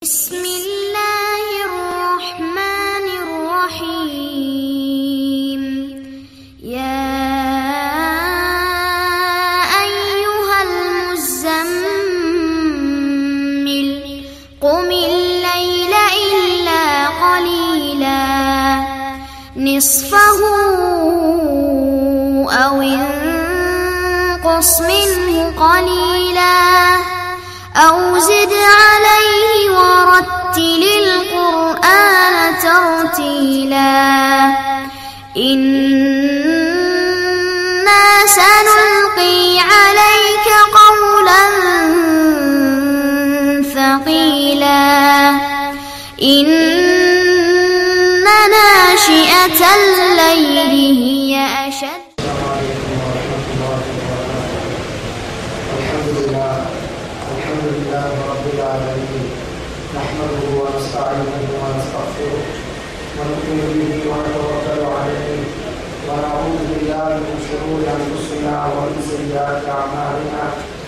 بسم الله الرحمن الرحيم يا أيها المزمل قم الليل إلا قليلا نصفه أو انقص منه قليلا أو زد عليه ورتل القرآن ترتيلا إنا سنلقي عليك قولا ثقيلا إن ناشئة الليل هي أشد الحمد لله الحمد لله رب العالمين نحمده ونستعينه ونستغفره ونؤمن به ونتوكل عليه ونعوذ بالله من شرور انفسنا ومن سيئات اعمالنا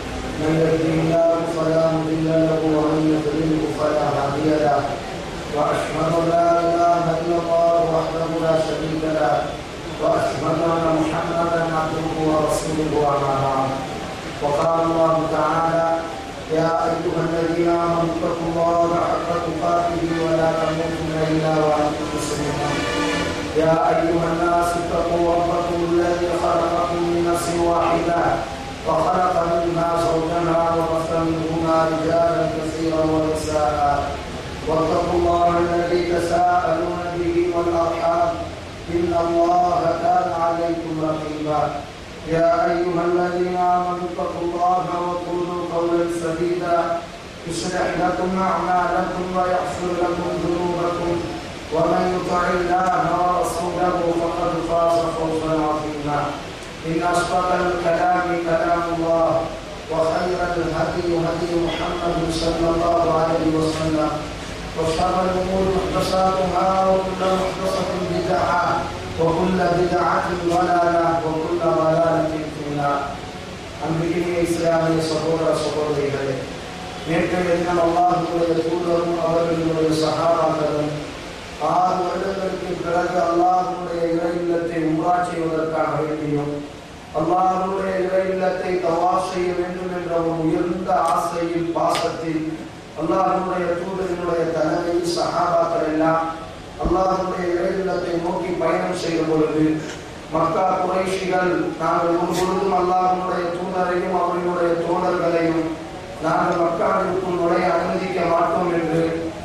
من يهده الله فلا مضل له ومن يضلله فلا هادي له واشهد ان لا اله الا الله وحده لا شريك له واشهد ان محمدا عبده ورسوله اما بعد وقال الله تعالى يا أيها الذين آمنوا اتقوا الله حق تقاته ولا تموتن إلا وأنتم مسلمون يا أيها الناس اتقوا ربكم الذي خلقكم من نفس واحدة وخلق منها زوجها وبث منهما رجالا كثيرا ونساء واتقوا الله الذي تساءلون به والأرحام إن الله كان عليكم رقيبا يا أيها الذين آمنوا اتقوا الله وقولوا قولا سديدا يصلح لكم أعمالكم ويغفر لكم ذنوبكم ومن يطع الله ورسوله فقد فاز فوزا عظيما إن أصدق الكلام كلام الله وخير الهدي هدي محمد صلى الله عليه وسلم وشر الأمور محدثاتها وكل محدثة بدعة وكل بدعة ضلالة وكل ضلالة في النار அன்பிற்கினிய இஸ்லாமிய சகோதர சகோதரிகளே நேற்றைய தினம் அல்லாஹுடைய தூதரும் அவர்களுடைய சகாபாக்களும் ஆறு வருடங்களுக்கு பிறகு அல்லாஹுடைய இறை இல்லத்தை உம்ரா செய்வதற்காக வேண்டியும் அல்லாஹுடைய இறை இல்லத்தை தவாப் செய்ய வேண்டும் என்ற ஒரு உயர்ந்த ஆசையில் பாசத்தில் அல்லாஹுடைய தூதரினுடைய தலைமையில் சகாபாக்கள் எல்லாம் அல்லாஹுடைய இறையில்லத்தை நோக்கி பயணம் செய்த பொழுது மக்கா குறைஷிகள் நாங்கள் ஒரு பொழுதும் அல்லாஹனுடைய தூதரையும் அவர்களுடைய தோழர்களையும் நாங்கள் மக்காவிற்குள் நுழைய அனுமதிக்க மாட்டோம் என்று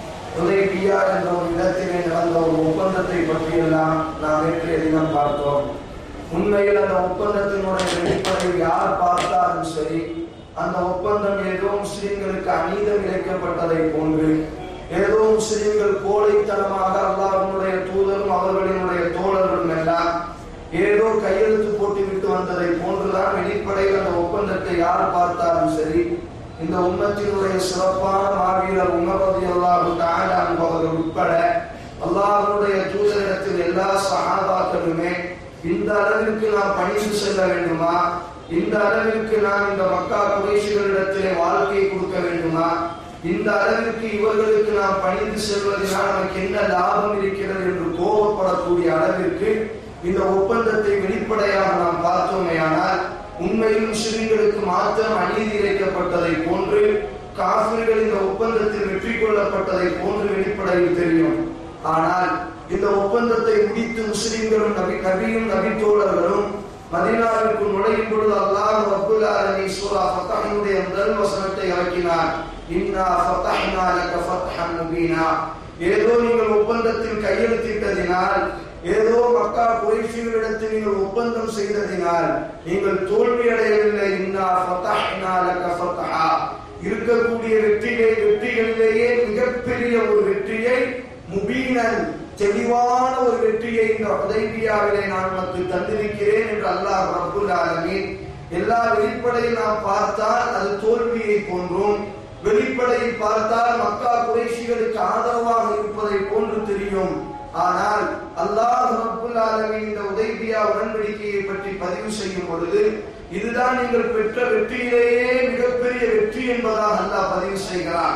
உதயபியா என்ற ஒரு இடத்திலே நடந்த ஒரு ஒப்பந்தத்தை பற்றியெல்லாம் நாம் நேற்றைய தினம் பார்த்தோம் உண்மையில் அந்த ஒப்பந்தத்தினுடைய வெளிப்படையில் யார் பார்த்தாலும் சரி அந்த ஒப்பந்தம் ஏதோ முஸ்லிம்களுக்கு அநீதம் இழைக்கப்பட்டதை போன்று ஏதோ முஸ்லிம்கள் கோழைத்தனமாக அல்லாஹனுடைய தூதரும் அவர்களினுடைய தோழர்களும் எல்லாம் ஏதோ கையெழுத்து போட்டு விட்டு வந்ததை போன்றுதான் வெளிப்படையில் அந்த ஒப்பந்தத்தை யார் பார்த்தாலும் சரி இந்த உம்மத்தினுடைய சிறப்பான மாவீரர் உமரதி அல்லாஹு தாயான் அவர்கள் உட்பட அல்லாஹனுடைய தூதரிடத்தில் எல்லா சகாபாக்களுமே இந்த அளவிற்கு நாம் பணிந்து செல்ல வேண்டுமா இந்த அளவிற்கு நாம் இந்த மக்கா குறைஷிகளிடத்திலே வாழ்க்கையை கொடுக்க வேண்டுமா இந்த அளவிற்கு இவர்களுக்கு நாம் பணிந்து செல்வதனால் நமக்கு என்ன லாபம் இருக்கிறது என்று கோபப்படக்கூடிய அளவிற்கு இந்த ஒப்பந்தத்தை வெளிப்படையாக நாம் பார்த்தோமேயானால் உண்மையில் முஸ்லிம்களுக்கு மாத்திரம் அநீதி இழைக்கப்பட்டதை போன்று காபிர்கள் இந்த ஒப்பந்தத்தில் வெற்றி கொள்ளப்பட்டதை போன்று வெளிப்படையில் தெரியும் ஆனால் இந்த ஒப்பந்தத்தை முடித்து முஸ்லிம்களும் நபி நபியும் நபி தோழர்களும் மதினாவிற்கு நுழையும் பொழுது அல்லாஹ் ரப்புல் ஆலமீன் சூரா ஃபத்ஹினுடைய முதல் வசனத்தை இறக்கினார் இன்னா ஃபதஹ்னா லக ஃபத்ஹன் முபீனா ஏதோ நீங்கள் ஒப்பந்தத்தில் கையெழுத்திட்டதினால் ஏதோ மக்கா குறைஷிகளிடத்தில் நீங்கள் ஒப்பந்தம் செய்ததினால் நீங்கள் தோல்வி அடையவில்லை இன்னா ஃபதஹ்னா லக ஃபத்ஹா இருக்கக்கூடிய வெற்றிகள் வெற்றிகளிலேயே மிகப்பெரிய ஒரு வெற்றியை முபீனன் தெளிவான ஒரு வெற்றியை இந்த உதவியாவிலே நான் உனக்கு தந்திருக்கிறேன் என்று அல்லாஹ் ரப்புல் ஆலமீன் எல்லா வெளிப்படையில் நாம் பார்த்தால் அது தோல்வியை போன்றும் வெளிப்படையில் பார்த்தால் மக்கா குறைஷிகளுக்கு ஆதரவாக இருப்பதை போன்று தெரியும் ஆனால் அல்லாஹ் ரப்புல் ஆலமீன் இந்த உதைபியா உடன்படிக்கையை பற்றி பதிவு செய்யும் பொழுது இதுதான் நீங்கள் பெற்ற வெற்றியிலேயே மிகப்பெரிய வெற்றி என்பதாக அல்லாஹ் பதிவு செய்கிறான்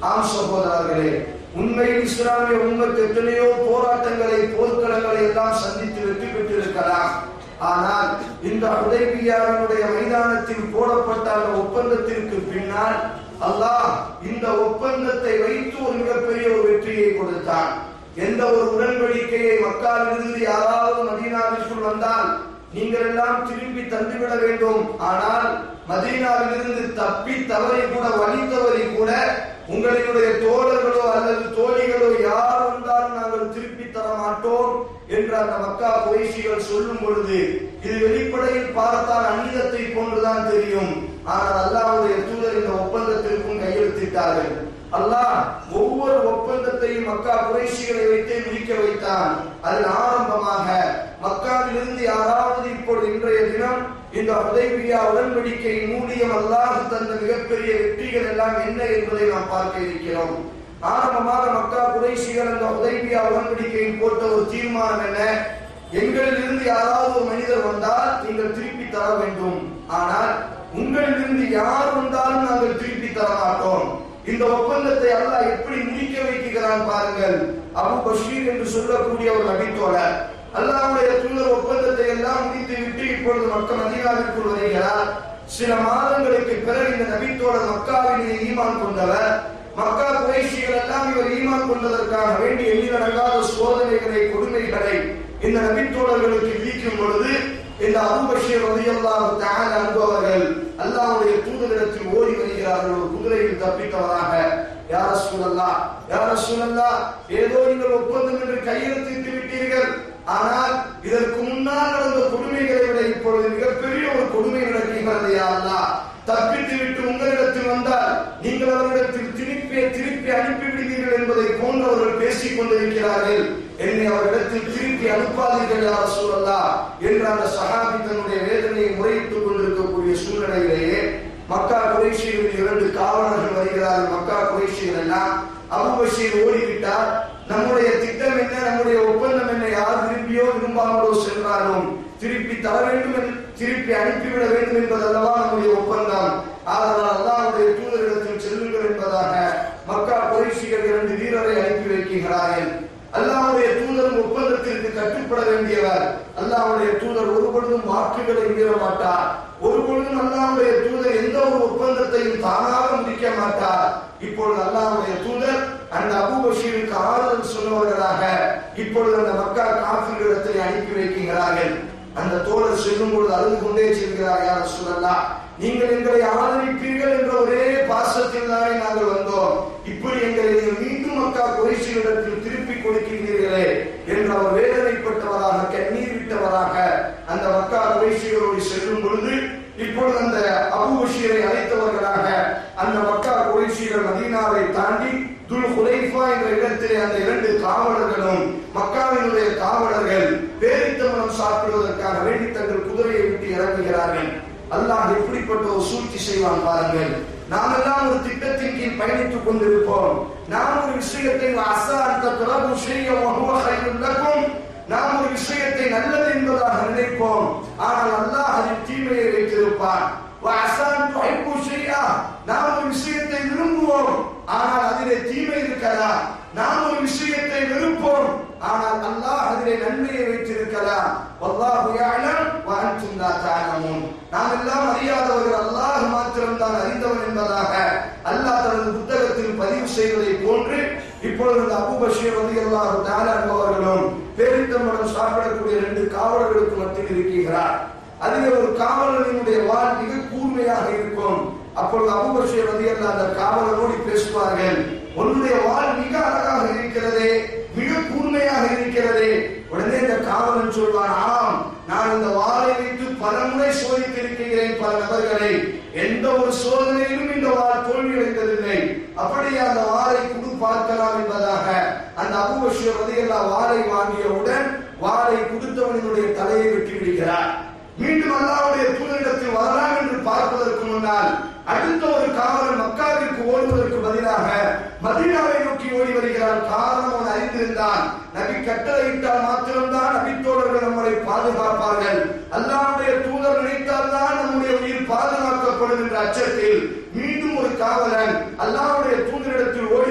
ஆம் சகோதரர்களே உண்மையில் இஸ்லாமிய உம்மத் எத்தனையோ போராட்டங்களை போர்க்களங்களை எல்லாம் சந்தித்து வெற்றி பெற்றிருக்கலாம் ஆனால் இந்த உதவியாளனுடைய மைதானத்தில் போடப்பட்ட அந்த ஒப்பந்தத்திற்கு பின்னால் அல்லாஹ் இந்த ஒப்பந்தத்தை வைத்து ஒரு மிகப்பெரிய ஒரு வெற்றியை கொடுத்தான் எந்த ஒரு உடன்படிக்கையை மக்காவிலிருந்து யாராவது மதீனாவிற்குள் வந்தால் நீங்கள் எல்லாம் திரும்பி தந்துவிட வேண்டும் ஆனால் மதீனாவிலிருந்து தப்பி தவறி கூட வழி தவறி கூட உங்களுடைய தோழர்களோ அல்லது தோழிகளோ யார் வந்தாலும் நாங்கள் திருப்பி தர மாட்டோம் என்று அந்த மக்கா குறைஷிகள் சொல்லும் பொழுது இது வெளிப்படையில் பார்த்தால் அந்நியத்தை போன்றுதான் தெரியும் ஆனால் அல்லாஹ்வுடைய தூதர் இந்த ஒப்பந்தத்திற்கும் கையெழுத்திட்டார்கள் அல்லாஹ் ஒவ்வொரு ஒப்பந்தத்தையும் மக்கா குறைஷிகளை வைத்தே முடிக்க வைத்தான் அதில் ஆரம்பமாக மக்காவிலிருந்து யாராவது இப்பொழுது இன்றைய தினம் இந்த உதவியா உடன்படிக்கை மூலியம் அல்லாஹ் தந்த மிகப்பெரிய வெற்றிகள் எல்லாம் என்ன என்பதை நாம் பார்க்க இருக்கிறோம் ஆரம்பமாக மக்கா குறைஷிகள் அந்த உதவியா உடன்படிக்கையில் போட்ட ஒரு தீர்மானம் என்ன எங்களிலிருந்து யாராவது ஒரு மனிதர் வந்தால் நீங்கள் திருப்பி தர வேண்டும் ஆனால் உங்களிலிருந்து யார் வந்தாலும் நாங்கள் திருப்பி தர மாட்டோம் இந்த ஒப்பந்தத்தை அல்லாஹ் எப்படி முடிக்க வைக்கிறான் பாருங்கள் அபு பஷீர் என்று சொல்லக்கூடிய ஒரு நபித்தோழர் அல்லாஹ்வுடைய தூதர் ஒப்பந்தத்தை எல்லாம் முடித்து விட்டு இப்பொழுது மக்கள் மதீனாவிற்குள் வருகிறார் சில மாதங்களுக்கு பிறகு இந்த நபித்தோழர் மக்காவிலே ஈமான் கொண்டவர் மக்கா குறைஷிகள் எல்லாம் இவர் ஈமான் கொண்டதற்காக வேண்டி எண்ணிலடங்காத சோதனைகளை கொடுமைகளை இந்த நபித்தோழர்களுக்கு விதிக்கும் பொழுது இந்த அபுபஷீர் ரலியல்லாஹு தஆலா அன்பவர்கள் அல்லாஹ்வுடைய தூதரிடத்தில் ஓடி வருகிறார்கள் ஒரு குதிரையில் தப்பித்தவராக யா ரசூலல்லாஹ் யா ரசூலல்லாஹ் ஏதோ நீங்கள் ஒப்பந்தம் என்று கையெழுத்திட்டு விட்டீர்கள் ஆனால் இதற்கு முன்னால் நடந்த கொடுமைகளை விட இப்பொழுது மிகப்பெரிய ஒரு கொடுமை நடக்கிறது யா அல்லாஹ் தப்பித்து விட்டு உங்களிடத்தில் வந்தால் நீங்கள் அவரிடத்தில் திருப்பி திருப்பி அனுப்பி விடுவீர்கள் என்பதை போன்றவர்கள் பேசிக் கொண்டிருக்கிறார்கள் என்னை அவரிடத்தில் திருப்பி அனுப்பாதீர்கள் யார் சூழல்லா என்று அந்த சஹாபி தன்னுடைய வேதனையை முறையிட்டுக் கொண்டிருக்கக்கூடிய சூழ்நிலையிலேயே மக்கா குறைஷியில் இரண்டு காவலர்கள் வருகிறார்கள் மக்கா குறைஷிகள் எல்லாம் அபுபஷீர் ஓடிவிட்டார் நம்முடைய திட்டம் என்ன நம்முடைய ஒப்பந்தம் என்ன யார் விரும்பியோ விரும்பாமலோ சென்றாலும் திருப்பி தர வேண்டும் என்று- திருப்பி அனுப்பிவிட வேண்டும் என்பதல்லவா நம்முடைய ஒப்பந்தம் ஆதலால் அல்லாஹ்வுடைய தூதரிடத்தில் செல்லுங்கள் என்பதாக மக்கா குறைஷிகள் இரண்டு வீரரை அனுப்பி வைக்கிறார்கள் அல்லாஹ்வுடைய தூதர் ஒப்பந்தத்திற்கு கட்டுப்பட வேண்டியவர் அல்லாஹ்வுடைய தூதர் ஒரு பொழுதும் வாக்குகளை மீற மாட்டார் ஒரு பொழுதும் அல்லாஹ்வுடைய தூதர் எந்த ஒரு ஒப்பந்தத்தையும் தானாக முடிக்க மாட்டார் இப்பொழுது அல்லாஹ்வுடைய தூதர் அந்த அபூ பஷீருக்கு ஆறுதல் சொல்லுவவர்களாக இப்பொழுது அந்த மக்கா காஃபிர்களிடத்தை அனுப்பி வைக்கிறார்கள் அந்த தோழர் செல்லும் பொழுது அழுது கொண்டே செல்கிறார் யார் சொல்லலாம் நீங்கள் எங்களை ஆதரிப்பீர்கள் என்ற ஒரே பாசத்தில் தானே நாங்கள் வந்தோம் இப்படி எங்களை நீங்கள் மீண்டும் மக்கா குறைசிகளிடத்தில் திருப்பி கொடுக்கிறீர்களே என்று அவர் வேதனைப்பட்டவராக கண்ணீர் விட்டவராக அந்த மக்கா குறைசிகளோடு செல்லும் பொழுது இப்பொழுது அந்த அபு பஷீரை அழைத்தவர்களாக அந்த மக்கா குறைசிகள் மதீனாவை தாண்டி துல் ஹுலைஃபா என்ற இடத்திலே அந்த இரண்டு காவலர்களும் மக்காவினுடைய காவலர்கள் பேரித்தமனம் சாப்பிடுவதற்காக வேண்டி தங்கள் குதிரையை விட்டு இறங்குகிறார்கள் அல்லாஹ் எப்படிப்பட்ட ஒரு சூழ்ச்சி செய்வான் பாருங்கள் நாம் எல்லாம் ஒரு திட்டத்தின் கீழ் பயணித்துக் கொண்டிருப்போம் நாம் ஒரு விஷயத்தை அசா அந்த தொடர்பு செய்ய உள்ளக்கும் நாம் ஒரு விஷயத்தை நல்லது என்பதாக நினைப்போம் ஆனால் அல்லாஹ் அதில் தீமையை வைத்திருப்பான் வஅசான் துஹிப்பு ஷைஆ நாம் ஒரு விஷயத்தை விரும்புவோம் ஆனால் அதிலே தீமை இருக்கலாம் நாம் ஒரு விஷயத்தை வெறுப்போம் ஆனால் அல்லாஹ் அதிலே நன்மையை வைத்திருக்கலாம் வல்லாஹு யஅலம் வ அன்தும் லா தஅலமூன் நாம் எல்லாம் அறியாதவர்கள் அல்லாஹ் மாத்திரம் தான் அறிந்தவன் என்பதாக அல்லாஹ் தனது புத்தகத்தில் பதிவு செய்வதை போன்று இப்பொழுது இந்த அபூ பஷீர் ரலியல்லாஹு தஆலா என்பவர்களும் பேரித்தம்பரம் சாப்பிடக்கூடிய ரெண்டு காவலர்களுக்கு மத்தியில் இருக்கிறார் அதிலே ஒரு காவலரினுடைய வாள் மிக கூர்மையாக இருக்கும் அப்பொழுது அபுபஷர் ரதியல்ல அந்த காவலரோடு பேசுவார்கள் உன்னுடைய வாள் மிக அழகாக இருக்கிறதே மிக கூர்மையாக இருக்கிறதே உடனே இந்த காவலன் சொல்வான் ஆம் நான் இந்த வாளை வைத்து பல முறை சோதித்திருக்கிறேன் பல நபர்களை எந்த ஒரு சோதனையிலும் இந்த வாள் தோல்வி அடைந்ததில்லை அப்படியே அந்த வாளை குடு பார்க்கலாம் என்பதாக அந்த அபுபஷர் ரதியல்லா வாளை வாங்கியவுடன் வாளை கொடுத்தவனினுடைய தலையை வெட்டி விடுகிறார் மீண்டும் அல்லாஹ்வுடைய தூதரிடத்தில் வரலாம் என்று பார்ப்பதற்கு முன்னால் அடுத்த ஒரு காவலன் மக்காவிற்கு ஓடுவதற்கு பதிலாக மதீனாவை நோக்கி ஓடி வருகிறான் காரணம் அவன் அறிந்திருந்தான் நபி கட்டளையிட்டால் மாத்திரம்தான் நபித்தோழர்கள் நம்மளை பாதுகாப்பார்கள் அல்லாஹ்வுடைய தூதர் நினைத்தால் தான் நம்முடைய உயிர் பாதுகாக்கப்படும் என்ற அச்சத்தில் மீண்டும் ஒரு காவலன் அல்லாஹ்வுடைய தூதரிடத்தில் ஓடி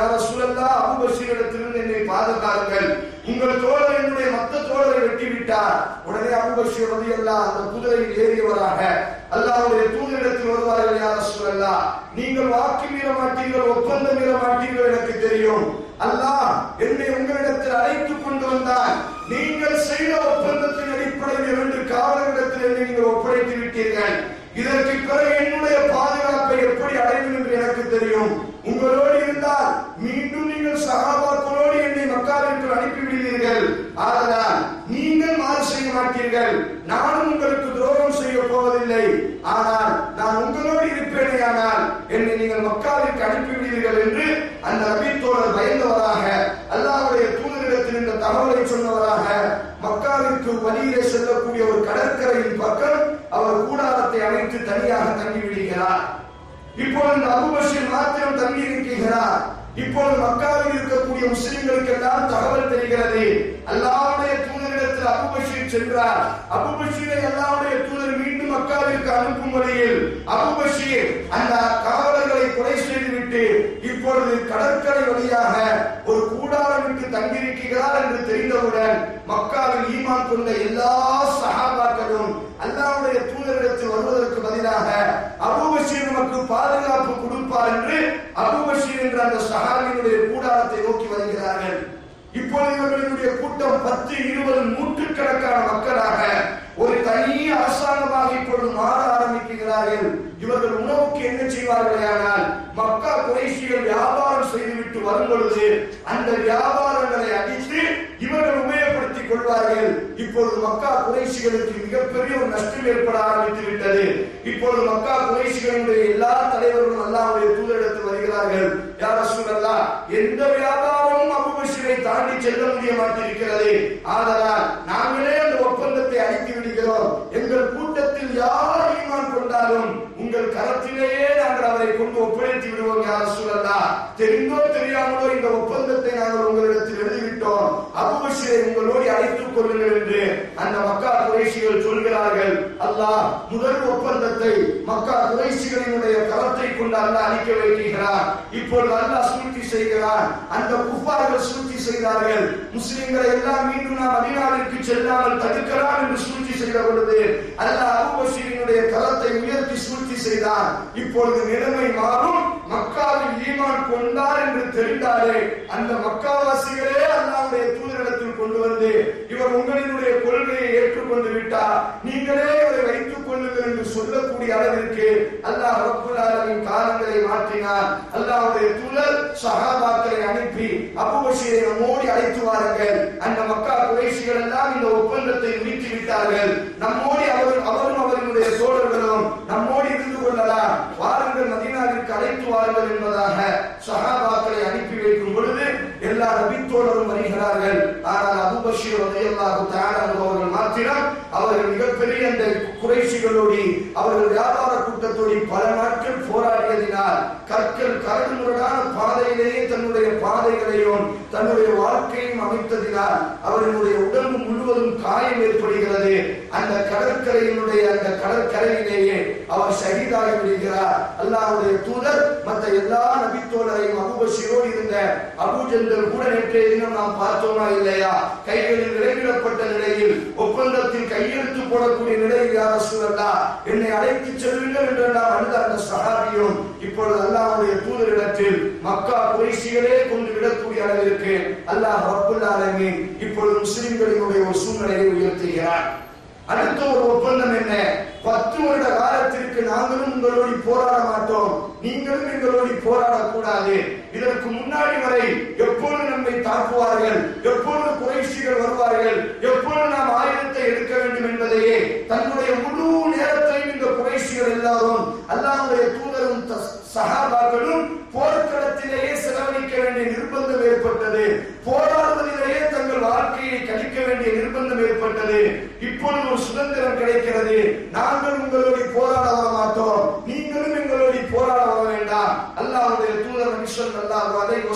யார சூழல்லா அபுபஷீரிடத்திலிருந்து என்னை பாதுகாருங்கள் உங்கள் தோழர் என்னுடைய மத்த தோழரை வெட்டி விட்டார் உடனே அபுபஷீர் ரலியல்லாஹு அந்த குதிரையில் ஏறியவராக அல்லாஹ்வுடைய தூதரிடத்தில் வருவார்கள் யார சூழல்லா நீங்கள் வாக்கு மீற மாட்டீர்கள் ஒப்பந்தம் மீற மாட்டீர்கள் எனக்கு தெரியும் அல்லாஹ் என்னை உங்களிடத்தில் அழைத்துக் கொண்டு வந்தால் நீங்கள் செய்த ஒப்பந்தத்தின் அடிப்படையில் இரண்டு காவலரிடத்தில் என்னை நீங்கள் ஒப்படைத்து விட்டீர்கள் இதற்கு பிறகு என்னுடைய பாதுகாப்பை எப்படி அடையும் என்று எனக்கு தெரியும் உங்களோடு இருந்தால் மீண்டும் நீங்கள் சகாபாக்களோடு என்னை மக்காவிற்கு அனுப்பிவிடுவீர்கள் ஆதலால் நீங்கள் மாறு செய்ய மாட்டீர்கள் நானும் உங்களுக்கு துரோகம் செய்ய போவதில்லை ஆனால் நான் உங்களோடு இருப்பேனேயானால் என்னை நீங்கள் மக்காவிற்கு அனுப்பிவிடுவீர்கள் என்று அந்த நபித்தோழர் பயந்தவராக அல்லாஹ்வுடைய தூதரிடத்தில் இந்த தகவலை சொன்னவராக மக்காவிற்கு வழியிலே செல்லக்கூடிய ஒரு கடற்கரையின் பக்கம் அவர் கூடாரத்தை அமைத்து தனியாக தங்கி விடுகிறார் இப்பொழுது இந்த அபுபஷீர் மாத்திரம் தங்கி இருக்கிறார் இப்பொழுது மக்காவில் இருக்கக்கூடிய முஸ்லிம்களுக்கு எல்லாம் தகவல் தெரிகிறது அல்லாவுடைய தூதரிடத்தில் அபுபஷீர் சென்றார் அபுபஷீரை அல்லாவுடைய தூதர் மீண்டும் மக்காவிற்கு அனுப்பும் வழியில் அபுபஷீர் அந்த காவலர்களை கொலை செய்துவிட்டு இப்பொழுது கடற்கரை வழியாக ஒரு கூடாரமிட்டு தங்கியிருக்கிறார் என்று தெரிந்தவுடன் மக்காவில் ஈமான் கொண்ட எல்லா சஹாபாக்களும் அல்லாவுடைய தூதரிடத்தில் வருவதற்கு பதிலாக அபுபஷீர் நமக்கு பாதுகாப்பு கொடுப்பார் என்று அபுபஷீர் என்ற அந்த சஹாபியினுடைய கூடாரத்தை நோக்கி வருகிறார்கள் இப்பொழுது இவர்களுடைய கூட்டம் பத்து இருபது நூற்றுக்கணக்கான மக்களாக ஒரு தனி அரசாங்கமாக இப்பொழுது மாற ஆரம்பிக்கிறார்கள் இவர்கள் உணவுக்கு என்ன செய்வார்கள் ஆனால் மக்கா குறைசிகள் வியாபாரம் செய்துவிட்டு வரும் பொழுது அந்த வியாபாரங்களை அடித்து இவர்கள் உபயோகப்படுத்திக் கொள்வார்கள் இப்பொழுது மக்கா குறைசிகளுக்கு மிகப்பெரிய ஒரு நஷ்டம் ஏற்பட ஆரம்பித்து விட்டது இப்பொழுது மக்கா குறைசிகளுடைய எல்லா தலைவர்களும் அல்லாவுடைய தூதரிடத்தில் வருகிறார்கள் யார் சூழல்லா எந்த வியாபாரமும் அபுபஷிரை தாண்டி செல்ல முடிய மாட்டிருக்கிறது ஆதலால் நாங்களே அந்த ஒப்பந்தத்தை அழித்து விடுகிறோம் எங்கள் கூட்டத்தில் யார் ஈமான் கொண்டாலும் உங்கள் கரத்திலேயே நாங்கள் அவரை கொண்டு ஒப்படைத்து விடுவோம் யார் சூழல்லா தெரிந்தோ தெரியாமலோ இந்த ஒப்பந்தத்தை நாங்கள் உங்களிடத்தில் எழுதிவிட்டோம் அபுபஷிரை உங்களோடு அழைத்துக் கொள்ளுங்கள் என்று அந்த மக்கா குறைசிகள் சொல்கிறார்கள் அல்லாஹ் முதல் ஒப்பந்தத்தை மக்கா குறைசிகளினுடைய கரத்தை கொண்டு அல்லாஹ் அளிக்க வைக்கிறார் இப்பொழுது அல்லாஹ் சூழ்ச்சி செய்கிறார் அந்த குஃபார்கள் சூழ்ச்சி செய்தார்கள் முஸ்லிம்களை எல்லாம் மீண்டும் நாம் மதீனாவிற்கு செல்லாமல் தடுக்கலாம் என்று சூழ்ச்சி செய்த பொழுது அல்லாஹ் அபூபஷீரினுடைய கரத்தை உயர்த்தி சூழ்ச்சி செய்தார் இப்பொழுது நிலைமை மாறும் மக்காவில் ஈமான் கொண்டார் என்று தெரிந்தாலே அந்த மக்காவாசிகளே அல்லாஹ்வுடைய தூதரிடத்தில் கொண்டு வந்து இவர் உங்களினுடைய கொள்கையை ஏற்றுக்கொண்டு விட்டார் நீங்களே இவரை வைத்துக் கொள்ளுங்கள் என்று சொல்லக்கூடிய அளவிற்கு அல்லாஹ் ரப்புல் ஆலமீன் காலங்களை மாற்றினார் அல்லாஹ்வுடைய தூதர் சஹாபாக்களை அனுப்பி அபூபஷீரை நம்மோடி அழைத்து வாருங்கள் அந்த மக்கா குறைஷிகள் எல்லாம் இந்த ஒப்பந்தத்தை முடித்து விட்டார்கள் நம்மோடி அவர் அவரும் அவர்களுடைய தோழர்களும் நம்மோடி இருந்து கொள்ளலாம் வாருங்கள் மதீனாவிற்கு அழைத்து வாருங்கள் என்பதாக சஹாபாக்களை அனுப்பி வைக்கும் பொழுது எல்லா நபித்தோழரும் வருகிறார்கள் ஆனால் அபுபஷீர் ரலியல்லாஹு தஆலா அவர்கள் மாத்திரம் அவர்கள் மிகப்பெரிய அந்த குறைஷிகளோடு அவர்கள் வியாபார கூட்டத்தோடு பல நாட்கள் போராடியதினால் கற்கள் கரடு முரடான பாதையிலேயே தன்னுடைய பாதைகளையும் தன்னுடைய வாழ்க்கையும் அமைத்ததினால் அவர்களுடைய உடம்பு முழுவதும் காயம் ஏற்படுகிறது அந்த கடற்கரையினுடைய அந்த கடற்கரையிலேயே அவர் ஷஹீதாகி விடுகிறார் அல்லாஹ்வுடைய தூதர் மற்ற எல்லா நபித்தோழரையும் அபுபஷிரோடு இருந்த அபூஜந்தல் கூட நேற்றைய தினம் நாம் பார்த்தோமா இல்லையா கைகளில் விரைவிடப்பட்ட நிலையில் ஒப்பந்தத்தில் கையெழுத்து போடக்கூடிய நிலையில் யார் சூழல்லா என்னை அழைத்து செல்லுங்கள் என்று நாம் அழுத அந்த சஹாபியும் இப்பொழுது அல்லாஹ்வுடைய தூதரிடத்தில் மக்கா குறைசிகளே கொண்டு விடக்கூடிய அளவிற்கு அல்லாஹ் ரப்புல் ஆலமீன் இப்பொழுது முஸ்லிம்களினுடைய ஒரு சூழ்நிலையை உயர்த்துகிறார் அடுத்த ஒரு ஒப்பந்தம் என்ன பத்து வருட காலத்திற்கு நாங்களும் உங்களோடு போராட மாட்டோம் நீங்களும் எங்களோடு போராடக்கூடாது இதற்கு முன்னாடி வரை எப்பொழுது நம்மை தாக்குவார்கள் எப்பொழுது குறைஷிகள் வருவார்கள் எப்பொழுது நாம் ஆயுதத்தை எடுக்க வேண்டும் என்பதையே தன்னுடைய முழு நேரத்தையும் இந்த குறைஷிகள் எல்லாரும் அல்லாஹ்வுடைய தூதரும் த- சஹாபாக்களும் போர்க்களத்திலேயே செலவழிக்க வேண்டிய நிர்பந்தம் ஏற்பட்டது போராடுவதிலேயே தங்கள் வாழ்க்கையை கழிக்க வேண்டிய நிர்பந்தம் ஏற்பட்டது இப்பொழுது ஒரு சுதந்திரம் கிடைக்கிறது நாங்கள் உங்களோடு போராட வர மாட்டோம் நீங்களும் எங்களோடு போராட வர வேண்டாம் அல்லாஹ்வுடைய தூதர் நபி ஸல்லல்லாஹு அலைஹி வஸல்லம்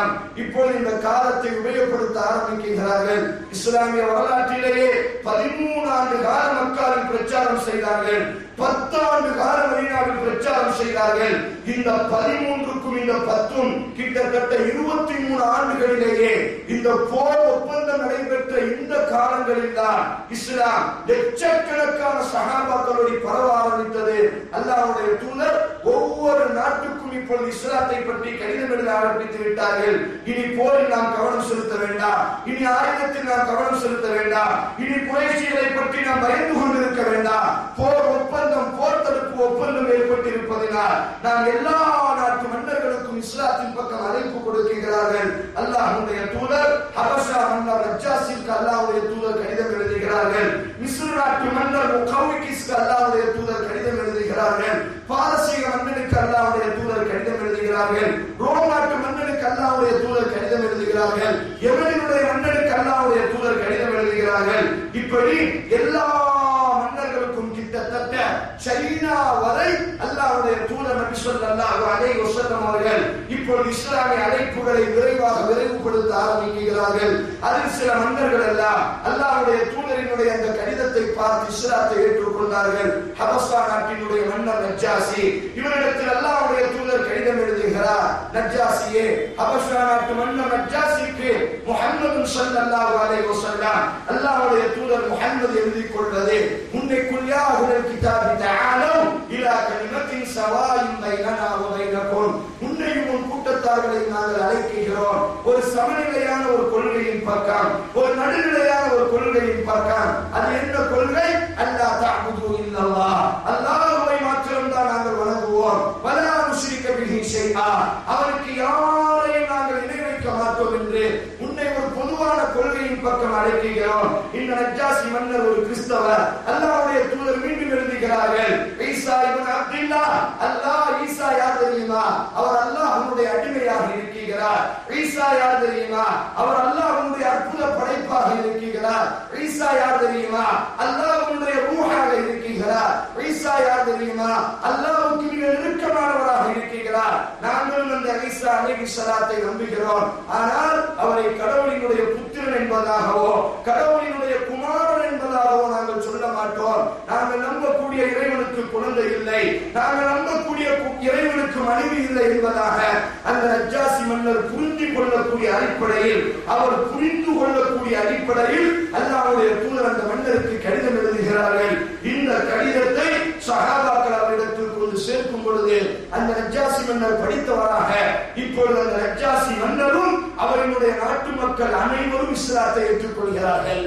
வேண்டாம் இப்போது இந்த காலத்தை உபயோகப்படுத்த ஆரம்பிக்கிறார்கள் இஸ்லாமிய வரலாற்றிலேயே பதிமூணு ஆண்டு கால மக்களின் பிரச்சாரம் செய்தார்கள் பத்தாண்டு கால மதீனாவில் பிரச்சாரம் செய்தார்கள் இந்த பதிமூன்றுக்கும் இந்த பத்தும் கிட்டத்தட்ட இருபத்தி மூணு ஆண்டுகளிலேயே இந்த போர் ஒப்பந்தம் நடைபெற்ற இந்த காலங்களில் தான் இஸ்லாம் லட்சக்கணக்கான சகாபாக்களோடு பரவ ஆரம்பித்தது அல்லாஹ்வுடைய தூதர் ஒவ்வொரு நாட்டுக்கும் இப்பொழுது இஸ்லாத்தை பற்றி கடிதம் எழுத ஆரம்பித்து விட்டார்கள் இனி போரில் நாம் கவனம் செலுத்த வேண்டாம் இனி ஆயுதத்தில் நாம் கவனம் செலுத்த வேண்டாம் இனி குறைசிகளை பற்றி நாம் பயந்து கொண்டிருக்க வேண்டாம் போர் ஒப்பந்தம் போர் தடுப்பு ஒப்பந்தம் ஏற்பட்டிருப்பதனால் நாம் எல்லா நாட்டு மன்னர்களுக்கும் இஸ்லாத்தின் பக்கம் அழைப்பு கொடுக்கிறார்கள் அல்லாஹ்வுடைய தூதர் ஹபஷா மன்னர் நஜ்ஜாசிற்கு அல்லாஹ்வுடைய தூதர் கடிதம் எழுதுகிறார்கள் மிஸ்ர் நாட்டு மன்னர் முகவுகிஸ்க்கு அல்லாஹ்வுடைய தூதர் கடிதம் எழுதுகிறார்கள் பாரசீக மன்னனுக்கு அல்லாஹ்வுடைய தூதர் கடிதம் எழுதுகிறார்கள் ரோம் நாட்டு மன்னனுக்கு அல்லாஹ்வுடைய தூதர் கடிதம் எழுதுகிறார்கள் எமனினுடைய மன்னனுக்கு அல்லாஹ்வுடைய தூதர் கடிதம் எழுதுகிறார்கள் இப்படி எல்லா மன்னர்களுக்கும் கிட்டத்தட்ட சைனா வரை அல்லாஹ்வுடைய தூதர் நபி ஸல்லல்லாஹு அலைஹி வஸல்லம் அவர்கள் இப்பொழுது இஸ்லாமிய அழைப்புகளை விரைவாக விரைவுபடுத்த ஆரம்பிக்கிறார்கள் அதில் சில மன்னர்கள் எல்லாம் அல்லாஹ்வுடைய தூதரினுடைய அந்த கடிதத்தை பார்த்து இஸ்லாத்தை ஏற்றுக்கொண்டார்கள் ஹபஷா நாட்டினுடைய மன்னர் நஜ்ஜாசி இவரிடத்தில் அல்லாஹ்வுடைய தூதர் கடிதம் எழுதுகிறார் நஜ்ஜாசியே ஹபஷா நாட்டு மன்னர் நஜ்ஜாசிக்கு முஹம்மது ஸல்லல்லாஹு அலைஹி வஸல்லம் அல்லாஹ்வுடைய தூதர் முஹம்மது எழுதிக் கொள்வது உன்னைக்குள் யா அஹ்லல் கிதாபி தஆலு இலா கலிமத்தின் சவாயின் பைனனா வ பைனக்கும் உன்னையும் உன் கூட்டத்தார்களை நாங்கள் அழைக்கிறோம் ஒரு சமநிலையான ஒரு கொள்கையின் பக்கம் ஒரு நடுநிலையான ஒரு கொள்கையின் பக்கம் அது என்ன கொள்கை அல்லாஹ் தஅபுது இல்லல்லாஹ் அல்லாஹ்வை மாத்திரம் தான் நாங்கள் வணங்குவோம் வலா நுஷ்ரிக பிஹி ஷைஆ அவருக்கு யாரையும் நாங்கள் இணை வைக்க மாட்டோம் என்று உன்னை ஒரு பொதுவான கொள்கையின் பக்கம் அழைக்கிறோம் இந்த நஜ்ஜாசி மன்னர் ஒரு கிறிஸ்தவர் அல்லாஹ்வுடைய தூதர் மீண்டும் எழுதுகிறார்கள் ஈசா இப்னு அப்துல்லா அல்லாஹ் ஈசா யார் தெரியுமா அவர் அல்லாஹ்வுடைய அடிமையாக இருக்கிறார் ஈசா யார் தெரியுமா அவர் அல்லாஹ்வுடைய அற்புத படைப்பாக இருக்கிறார் ஈசா யார் தெரியுமா அல்லாஹ்வுடைய ரூஹாக இருக்கிறார் ஈசா யார் தெரியுமா அல்லாஹ்வுக்கு மிக நெருக்கமானவராக இருக்கிறார் நாங்கள் அந்த ஈசா அலைஹி ஸலாத்தை நம்புகிறோம் ஆனால் அவரை கடவுளினுடைய புத்திரன் என்பதாகவோ கடவுளினுடைய குமாரன் என்பதாகவோ நாங்கள் சொல்ல மாட்டோம் நாங்கள் நம்பக்கூடிய இறைவனுக்கு குழந்தை இல்லை நாங்கள் நம்பக்கூடிய கு- இறைவனுக்கு மனைவி இல்லை என்பதாக அந்த நஜ்ஜாசி மன்னர் புரிந்து கொள்ளக்கூடிய அடிப்படையில் அவர் புரிந்து கொள்ளக்கூடிய அடிப்படையில் அல்லாஹ்வுடைய தூதர் அந்த மன்னருக்கு கடிதம் எழுதுகிறார்கள் இந்த கடிதத்தை சஹாபாக்கள் அவரிடத்தில் கொண்டு சேர்க்கும் பொழுது அந்த நஜ்ஜாசி மன்னர் படித்தவராக இப்பொழுது அந்த நஜ்ஜாசி மன்னரும் அவரினுடைய நாட்டு மக்கள் அனைவரும் இஸ்லாத்தை ஏற்றுக்கொள்கிறார்கள்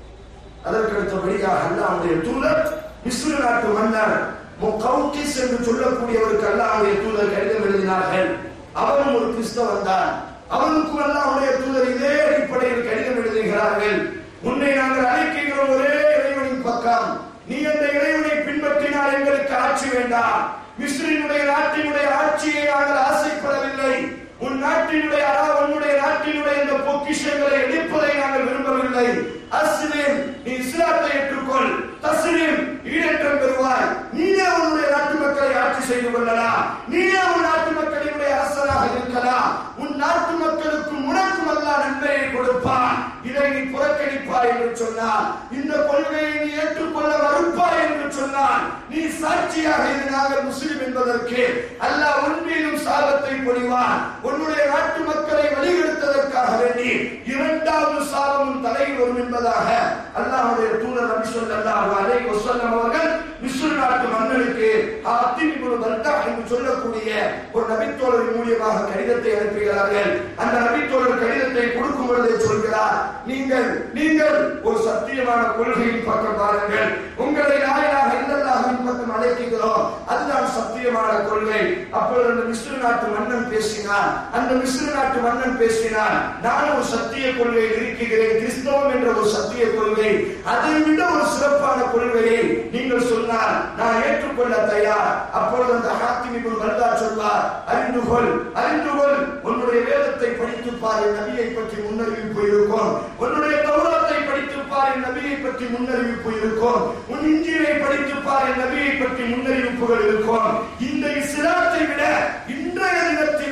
அதற்கு அடுத்தபடியாக அல்லாஹ்வுடைய தூதர் மிஸ்ரு நாட்டு மன்னர் முகவுகிஸ் என்று சொல்லக்கூடியவருக்கு அல்லாஹ்வுடைய தூதர் கடிதம் எழுதினார்கள் அவரும் ஒரு கிறிஸ்தவன் தான் அவனுக்கும் அல்லாஹ்வுடைய தூதர் இதே அடிப்படையில் கடிதம் எழுதுகிறார்கள் உன்னை நாங்கள் அழைக்கிறோம் ஒரே இறைவனின் பக்கம் நீ அந்த இறைவனை பின்பற்றினால் எங்களுக்கு ஆட்சி வேண்டாம் மிஸ்ரினுடைய நாட்டினுடைய ஆட்சியை நாங்கள் ஆசைப்படவில்லை உன் நாட்டினுடைய அரா உன்னுடைய நாட்டினுடைய இந்த பொக்கிஷங்களை எடுப்பதை நாங்கள் விரும்பவில்லை அஸ்லிம் நீ இஸ்லாத்தை ஏற்றுக்கொள் தஸ்லிம் ஈடேற்றம் பெறுவாய் நீயே உன்னுடைய நாட்டு மக்களை ஆட்சி செய்து கொள்ளலாம் நீயே உன் நாட்டு மக்களினுடைய அரசராக இருக்கலாம் உன் நாட்டு மக்களுக்கு உனக்கும் அல்லாஹ் நன்மையை கொடுப்பான் இதை நீ புறக்கணிப்பாய் என்று சொன்னால் இந்த கொள்கையை நீ ஏற்றுக்கொள்ள மறுப்பாய் என்று சொன்னால் நீ சாட்சியாக இது நாங்கள் முஸ்லிம் என்பதற்கு அல்லாஹ் உன்மீதும் சாபத்தை பொழிவான் உன்னுடைய நாட்டு மக்களை வழிகெடுத்ததற்காக வேண்டி இரண்டாவது சாபமும் தலையில் வரும் என்பதாக அல்லாஹ்வுடைய தூதர் நபி ஸல்லல்லாஹு அலைஹி வஸல்லம் அவர்கள் மிஸ்ர் நாட்டு மன்னனுக்கு ஆத்திம் இப்னு பல்தா என்று சொல்லக்கூடிய ஒரு நபித்தோழரின் மூலியமாக கடிதத்தை அனுப்புகிறார்கள் அந்த நபித்தோழர் கடிதத்தை கொடுக்கும் பொழுதே சொல்கிறார் நீங்கள் நீங்கள் ஒரு சத்தியமான கொள்கையின் பக்கம் பாருங்கள் உங்களை நாயனாக இல்லல்லாஹின் பக்கம் அழைக்கிறோம் அதுதான் சத்தியமான கொள்கை அப்பொழுது அந்த மிஸ்ரு நாட்டு மன்னன் பேசினான் அந்த மிஸ்ரு நாட்டு மன்னன் பேசினான் நான் ஒரு சத்திய கொள்கையில் இருக்கிறேன் கிறிஸ்தவம் என்ற ஒரு சத்திய கொள்கை அதை விட ஒரு சிறப்பான கொள்கையை நீங்கள் சொன்னால் நான் ஏற்றுக்கொள்ள தயார் அப்பொழுது அந்த ஹாத்திம் இப்னு பல்தா சொல்வார் அறிந்து கொள் அறிந்து கொள் உன்னுடைய வேதத்தை படித்து பாரு நபியை பற்றி முன்னறிவிப்பு இருக்கும் உன்னுடைய தௌராத்தை படித்து பாரு நபியை பற்றி முன்னறிவிப்பு இருக்கும் உன் இஞ்சிலை படித்து பாரு நபியை பற்றி முன்னறிவிப்புகள் இருக்கும் இந்த இஸ்லாத்தை விட இன்றைய தினத்தில்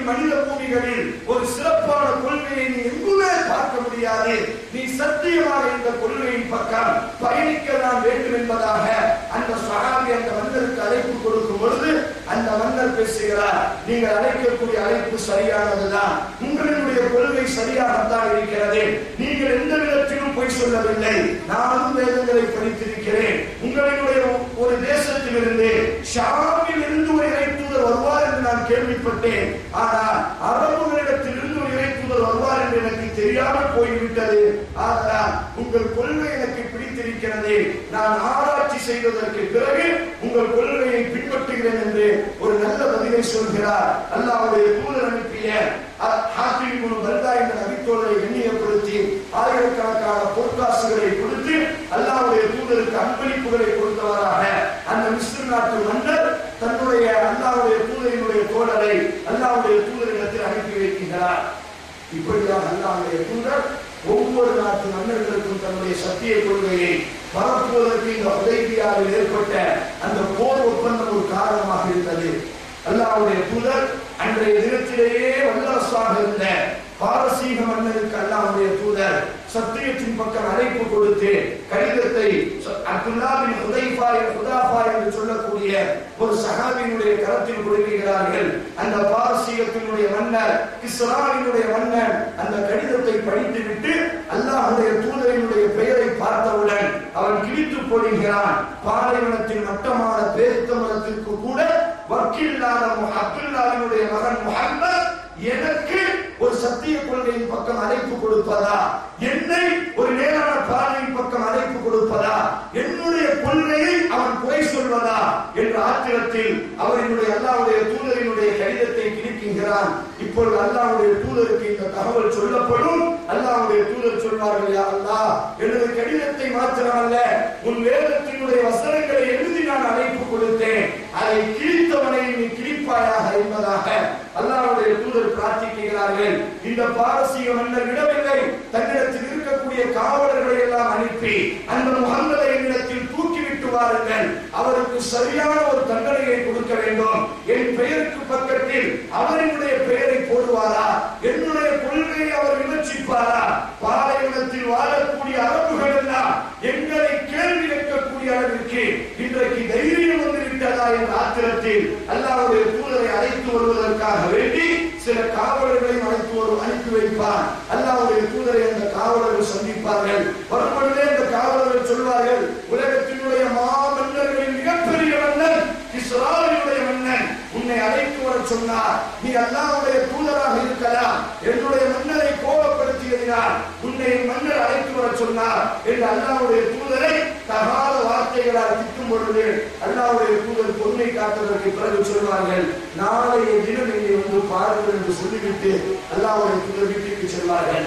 மனித பூமிகளில் ஒரு சிறப்பான கொள்கையை நீ எங்குமே பார்க்க முடியாது நீ சத்தியமாக இந்த கொள்கையின் பக்கம் பயணிக்க நான் வேண்டும் என்பதாக அந்த சகாபி அந்த மன்னருக்கு அழைப்பு கொடுக்கும் பொழுது அந்த மன்னர் பேசுகிறார் நீங்கள் அழைக்கக்கூடிய அழைப்பு சரியானதுதான் உங்களுடைய கொள்கை சரியாகத்தான் இருக்கிறது நீங்கள் எந்த விதத்திலும் பொய் சொல்லவில்லை நானும் வேதங்களை படித்திருக்கிறேன் உங்களுடைய ஒரு தேசத்திலிருந்து ஷாமில் இருந்து ஒரு இறைத்தூதர் வருவார் என்று நான் கேள்விப்பட்டேன் ஆனால் அரபுகளிடத்தில் இருந்து ஒரு இறைத்தூதர் வருவார் என்று எனக்கு தெரியாமல் போய்விட்டது ஆனால் உங்கள் கொள்கை எனக்கு பிடித்திருக்கிறது நான் ஆராய்ச்சி செய்வதற்கு பிறகு உங்கள் கொள்கையை பின்பற்றுகிறேன் என்று ஒரு நல்ல பதிலை சொல்கிறார் அல்லாவுடைய தூதர் அனுப்பிய ஹாத்திரி குரு பல்தா என்ற நபித்தோழரை எண்ணியப்படுத்தி ஆயிரக்கணக்கான பொற்காசுகளை கொடுத்து அல்லாவுடைய தூதருக்கு அன்பளிப்புகளை கொடுத்தவராக அந்த மிஸ்ரு நாட்டு மன்னர் தன்னுடைய அல்லாவுடைய தூதரினுடைய தோழரை அல்லாவுடைய தூதரிடத்தில் அனுப்பி வைக்கின்றார் இப்படியாக அல்லாவுடைய தூதர் ஒவ்வொரு நாட்டு மன்னர்களுக்கும் தன்னுடைய சத்திய கொள்கையை பரப்புவதற்கு இந்த உதவியாவில் ஏற்பட்ட அந்த போர் ஒப்பந்தம் ஒரு காரணமாக இருந்தது அல்லாவுடைய தூதர் அன்றைய தினத்திலேயே வல்லரசாக இருந்த பாரசீக மன்னருக்கு அல்லாவுடைய தூதர் சத்தியத்தின் பக்கம் அழைப்பு கொடுத்து கடிதத்தை அப்துல்லாவின் ஹுதைஃபா ஹுதாஃபா என்று சொல்லக்கூடிய ஒரு சஹாபியினுடைய கரத்தில் கொடுக்கிறார்கள் அந்த பாரசீகத்தினுடைய மன்னர் கிஸ்ராவினுடைய மன்னர் அந்த கடிதத்தை படித்துவிட்டு அல்லாஹுடைய தூதரினுடைய பெயரை பார்த்தவுடன் அவன் கிழித்து போடுகிறான் பாலைவனத்தின் மட்டமான பேரித்த மரத்திற்கு கூட வக்கீல்லாத அப்துல்லாவினுடைய மகன் முகமது எனக்கு ஒரு சத்திய கொள்கையின் பக்கம் அழைப்பு கொடுப்பதா என்னை ஒரு நேரான பாதையின் பக்கம் அழைப்பு கொடுப்பதா என்னுடைய கொள்கையை அவன் குறை சொல்வதா என்ற ஆத்திரத்தில் அவரினுடைய அல்லாவுடைய தூதரினுடைய கடிதத்தை கிழிக்கின்றான் இப்பொழுது அல்லாவுடைய தூதருக்கு இந்த தகவல் சொல்லப்படும் அல்லாவுடைய தூதர் சொல்வார்கள் யா அல்லாஹ் எனது கடிதத்தை மாத்திரமல்ல உன் வேதத்தினுடைய வசனங்களை எழுதி நான் அழைப்பு கொடுத்தேன் அதை கிழித்தவனை நீ கிழிப்பாயாக என்பதாக அல்லாவுடைய தூதர் பிரார்த்திக்கிறார்கள் இந்த பாரசீக மன்னர் விடவில்லை தன்னிடத்தில் இருக்கக்கூடிய காவலர்களை எல்லாம் அனுப்பி அந்த முகமதை என்னிடத்தில் தூக்கிவிட்டு வாருங்கள் அவருக்கு சரியான ஒரு தண்டனையை கொடுக்க வேண்டும் என் பெயருக்கு பக்கத்தில் அவரினுடைய பெயரை போடுவாரா என்னுடைய கொள்கையை அவர் விமர்சிப்பாரா பாலைவனத்தில் வாழக்கூடிய அரபுகள் எல்லாம் எங்களை கேள்வி கேட்கக்கூடிய அளவிற்கு இன்றைக்கு தைரியம் வந்து விட்டதா என்ற ஆத்திரத்தில் அல்லாவுடைய தூதரை அழைத்து வருவதற்காக வேண்டி சில காவலர்களையும் அழைத்து வரும் அனுப்பி வைப்பார் அல்லாவுடைய தூதரை அந்த காவலர்கள் சந்திப்பார்கள் வரும்பொழுதே அந்த காவலர்கள் சொல்வார்கள் உலகத்தினுடைய மாமன்னர்களின் மிகப்பெரிய மன்னன் இஸ்ராயலுடைய மன்னன் உன்னை அழைத்து வர சொன்னார் நீ அல்லாவுடைய தூதராக இருக்கலாம் என்னுடைய மன்னரை கோபப்படுத்தியதினால் உன்னை என் மன்னர் அழைத்து வர சொன்னார் என்று அல்லாவுடைய தூதரை தகாத வார்த்தைகளால் திட்டும் பொழுது அல்லாவுடைய தூதர் பொறுமை காத்ததற்கு பிறகு சொல்வார்கள் நாளைய தினம் இங்கே வந்து பாருங்கள் என்று சொல்லிவிட்டு அல்லாவுடைய தூதர் வீட்டிற்கு செல்வார்கள்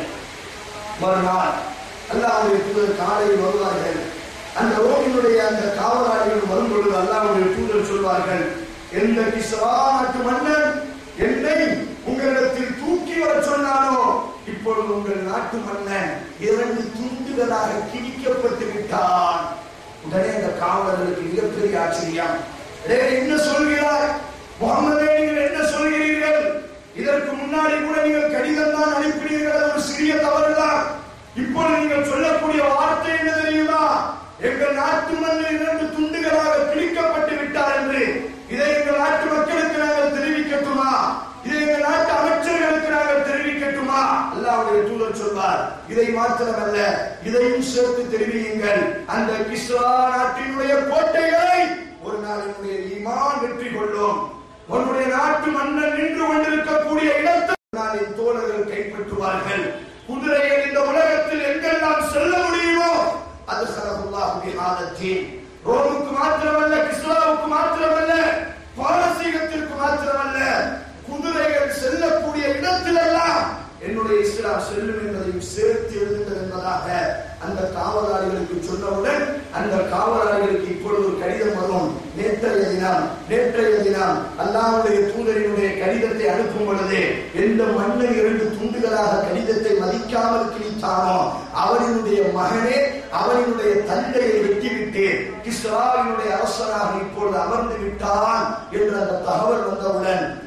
மறுநாள் அல்லாவுடைய தூதர் காலையில் வருவார்கள் அந்த ரோகினுடைய அந்த காவலாளிகள் வரும் பொழுது அல்லாவுடைய தூதர் சொல்வார்கள் எந்த கிஸ்ரா நாட்டு மன்னன் என்னை உங்களிடத்தில் தூக்கி வர சொன்னானோ இப்பொழுது உங்கள் நாட்டு மன்னன் இரண்டு துண்டுகளாக கிழிக்கப்பட்டு விட்டான் உடனே அந்த காவலர்களுக்கு மிகப்பெரிய ஆச்சரியம் டேய், என்ன சொல்கிறார் முகமதே நீங்கள் என்ன சொல்கிறீர்கள் இதற்கு முன்னாடி கூட நீங்கள் கடிதம் தான் அனுப்பினீர்கள் அது ஒரு சிறிய தவறுதான் இப்பொழுது நீங்கள் சொல்லக்கூடிய வார்த்தை என்ன தெரியுமா எங்கள் நாட்டு மண்ணில் இரண்டு துண்டுகளாக கிழிக்கப்பட்டு விட்டார் என்று இதை எங்கள் நாட்டு மக்களுக்கு நாங்கள் தெரிவிக்கட்டுமா இதை எங்கள் நாட்டு அமைச்சர்களுக்கு நாங்கள் தெரிவிக்கட்டுமா அல்லாவுடைய தூதர் சொல்வார் இதை மாத்திரமல்ல இதையும் சேர்த்து தெரிவியுங்கள் அந்த கிஸ்ரா நாட்டினுடைய கோட்டைகளை ஒரு நாள் என்னுடைய ஈமான் வெற்றி கொள்ளும் உன்னுடைய நாட்டு மன்னன் நின்று கொண்டிருக்கக்கூடிய இடத்தை ஒரு நாளின் தோழர்கள் கைப்பற்றுவார்கள் குதிரைகள் இந்த உலகத்தில் எங்கெல்லாம் செல்ல முடியுமோ அது சரகுல்லாஹு பிஹாதத்தீன் ரோமுக்கு மாத்திரமல்ல கிஸ்லாவுக்கு மாத்திரமல்ல பாரசீகத்திற்கு மாத்திரமல்ல குதிரைகள் செல்லக்கூடிய இடத்திலெல்லாம் என்னுடைய இஸ்லாம் செல்லும் என்பதையும் சேர்த்து எழுதுங்கள் என்பதாக அந்த காவலாளிகளுக்கு சொன்னவுடன் அந்த காவலாளிகளுக்கு இப்பொழுது ஒரு கடிதம் வரும் நேற்றைய தினம் நேற்றைய தினம் அல்லாவுடைய தூதரினுடைய கடிதத்தை அனுப்பும் பொழுது எந்த மன்னன் இரண்டு துண்டுகளாக கடிதத்தை மதிக்காமல் கிழித்தானோ அவரினுடைய மகனே அவரினுடைய தந்தையை வெட்டிவிட்டு கிஸ்ராவினுடைய அரசனாக இப்பொழுது அமர்ந்து விட்டான் என்று அந்த தகவல் வந்தவுடன்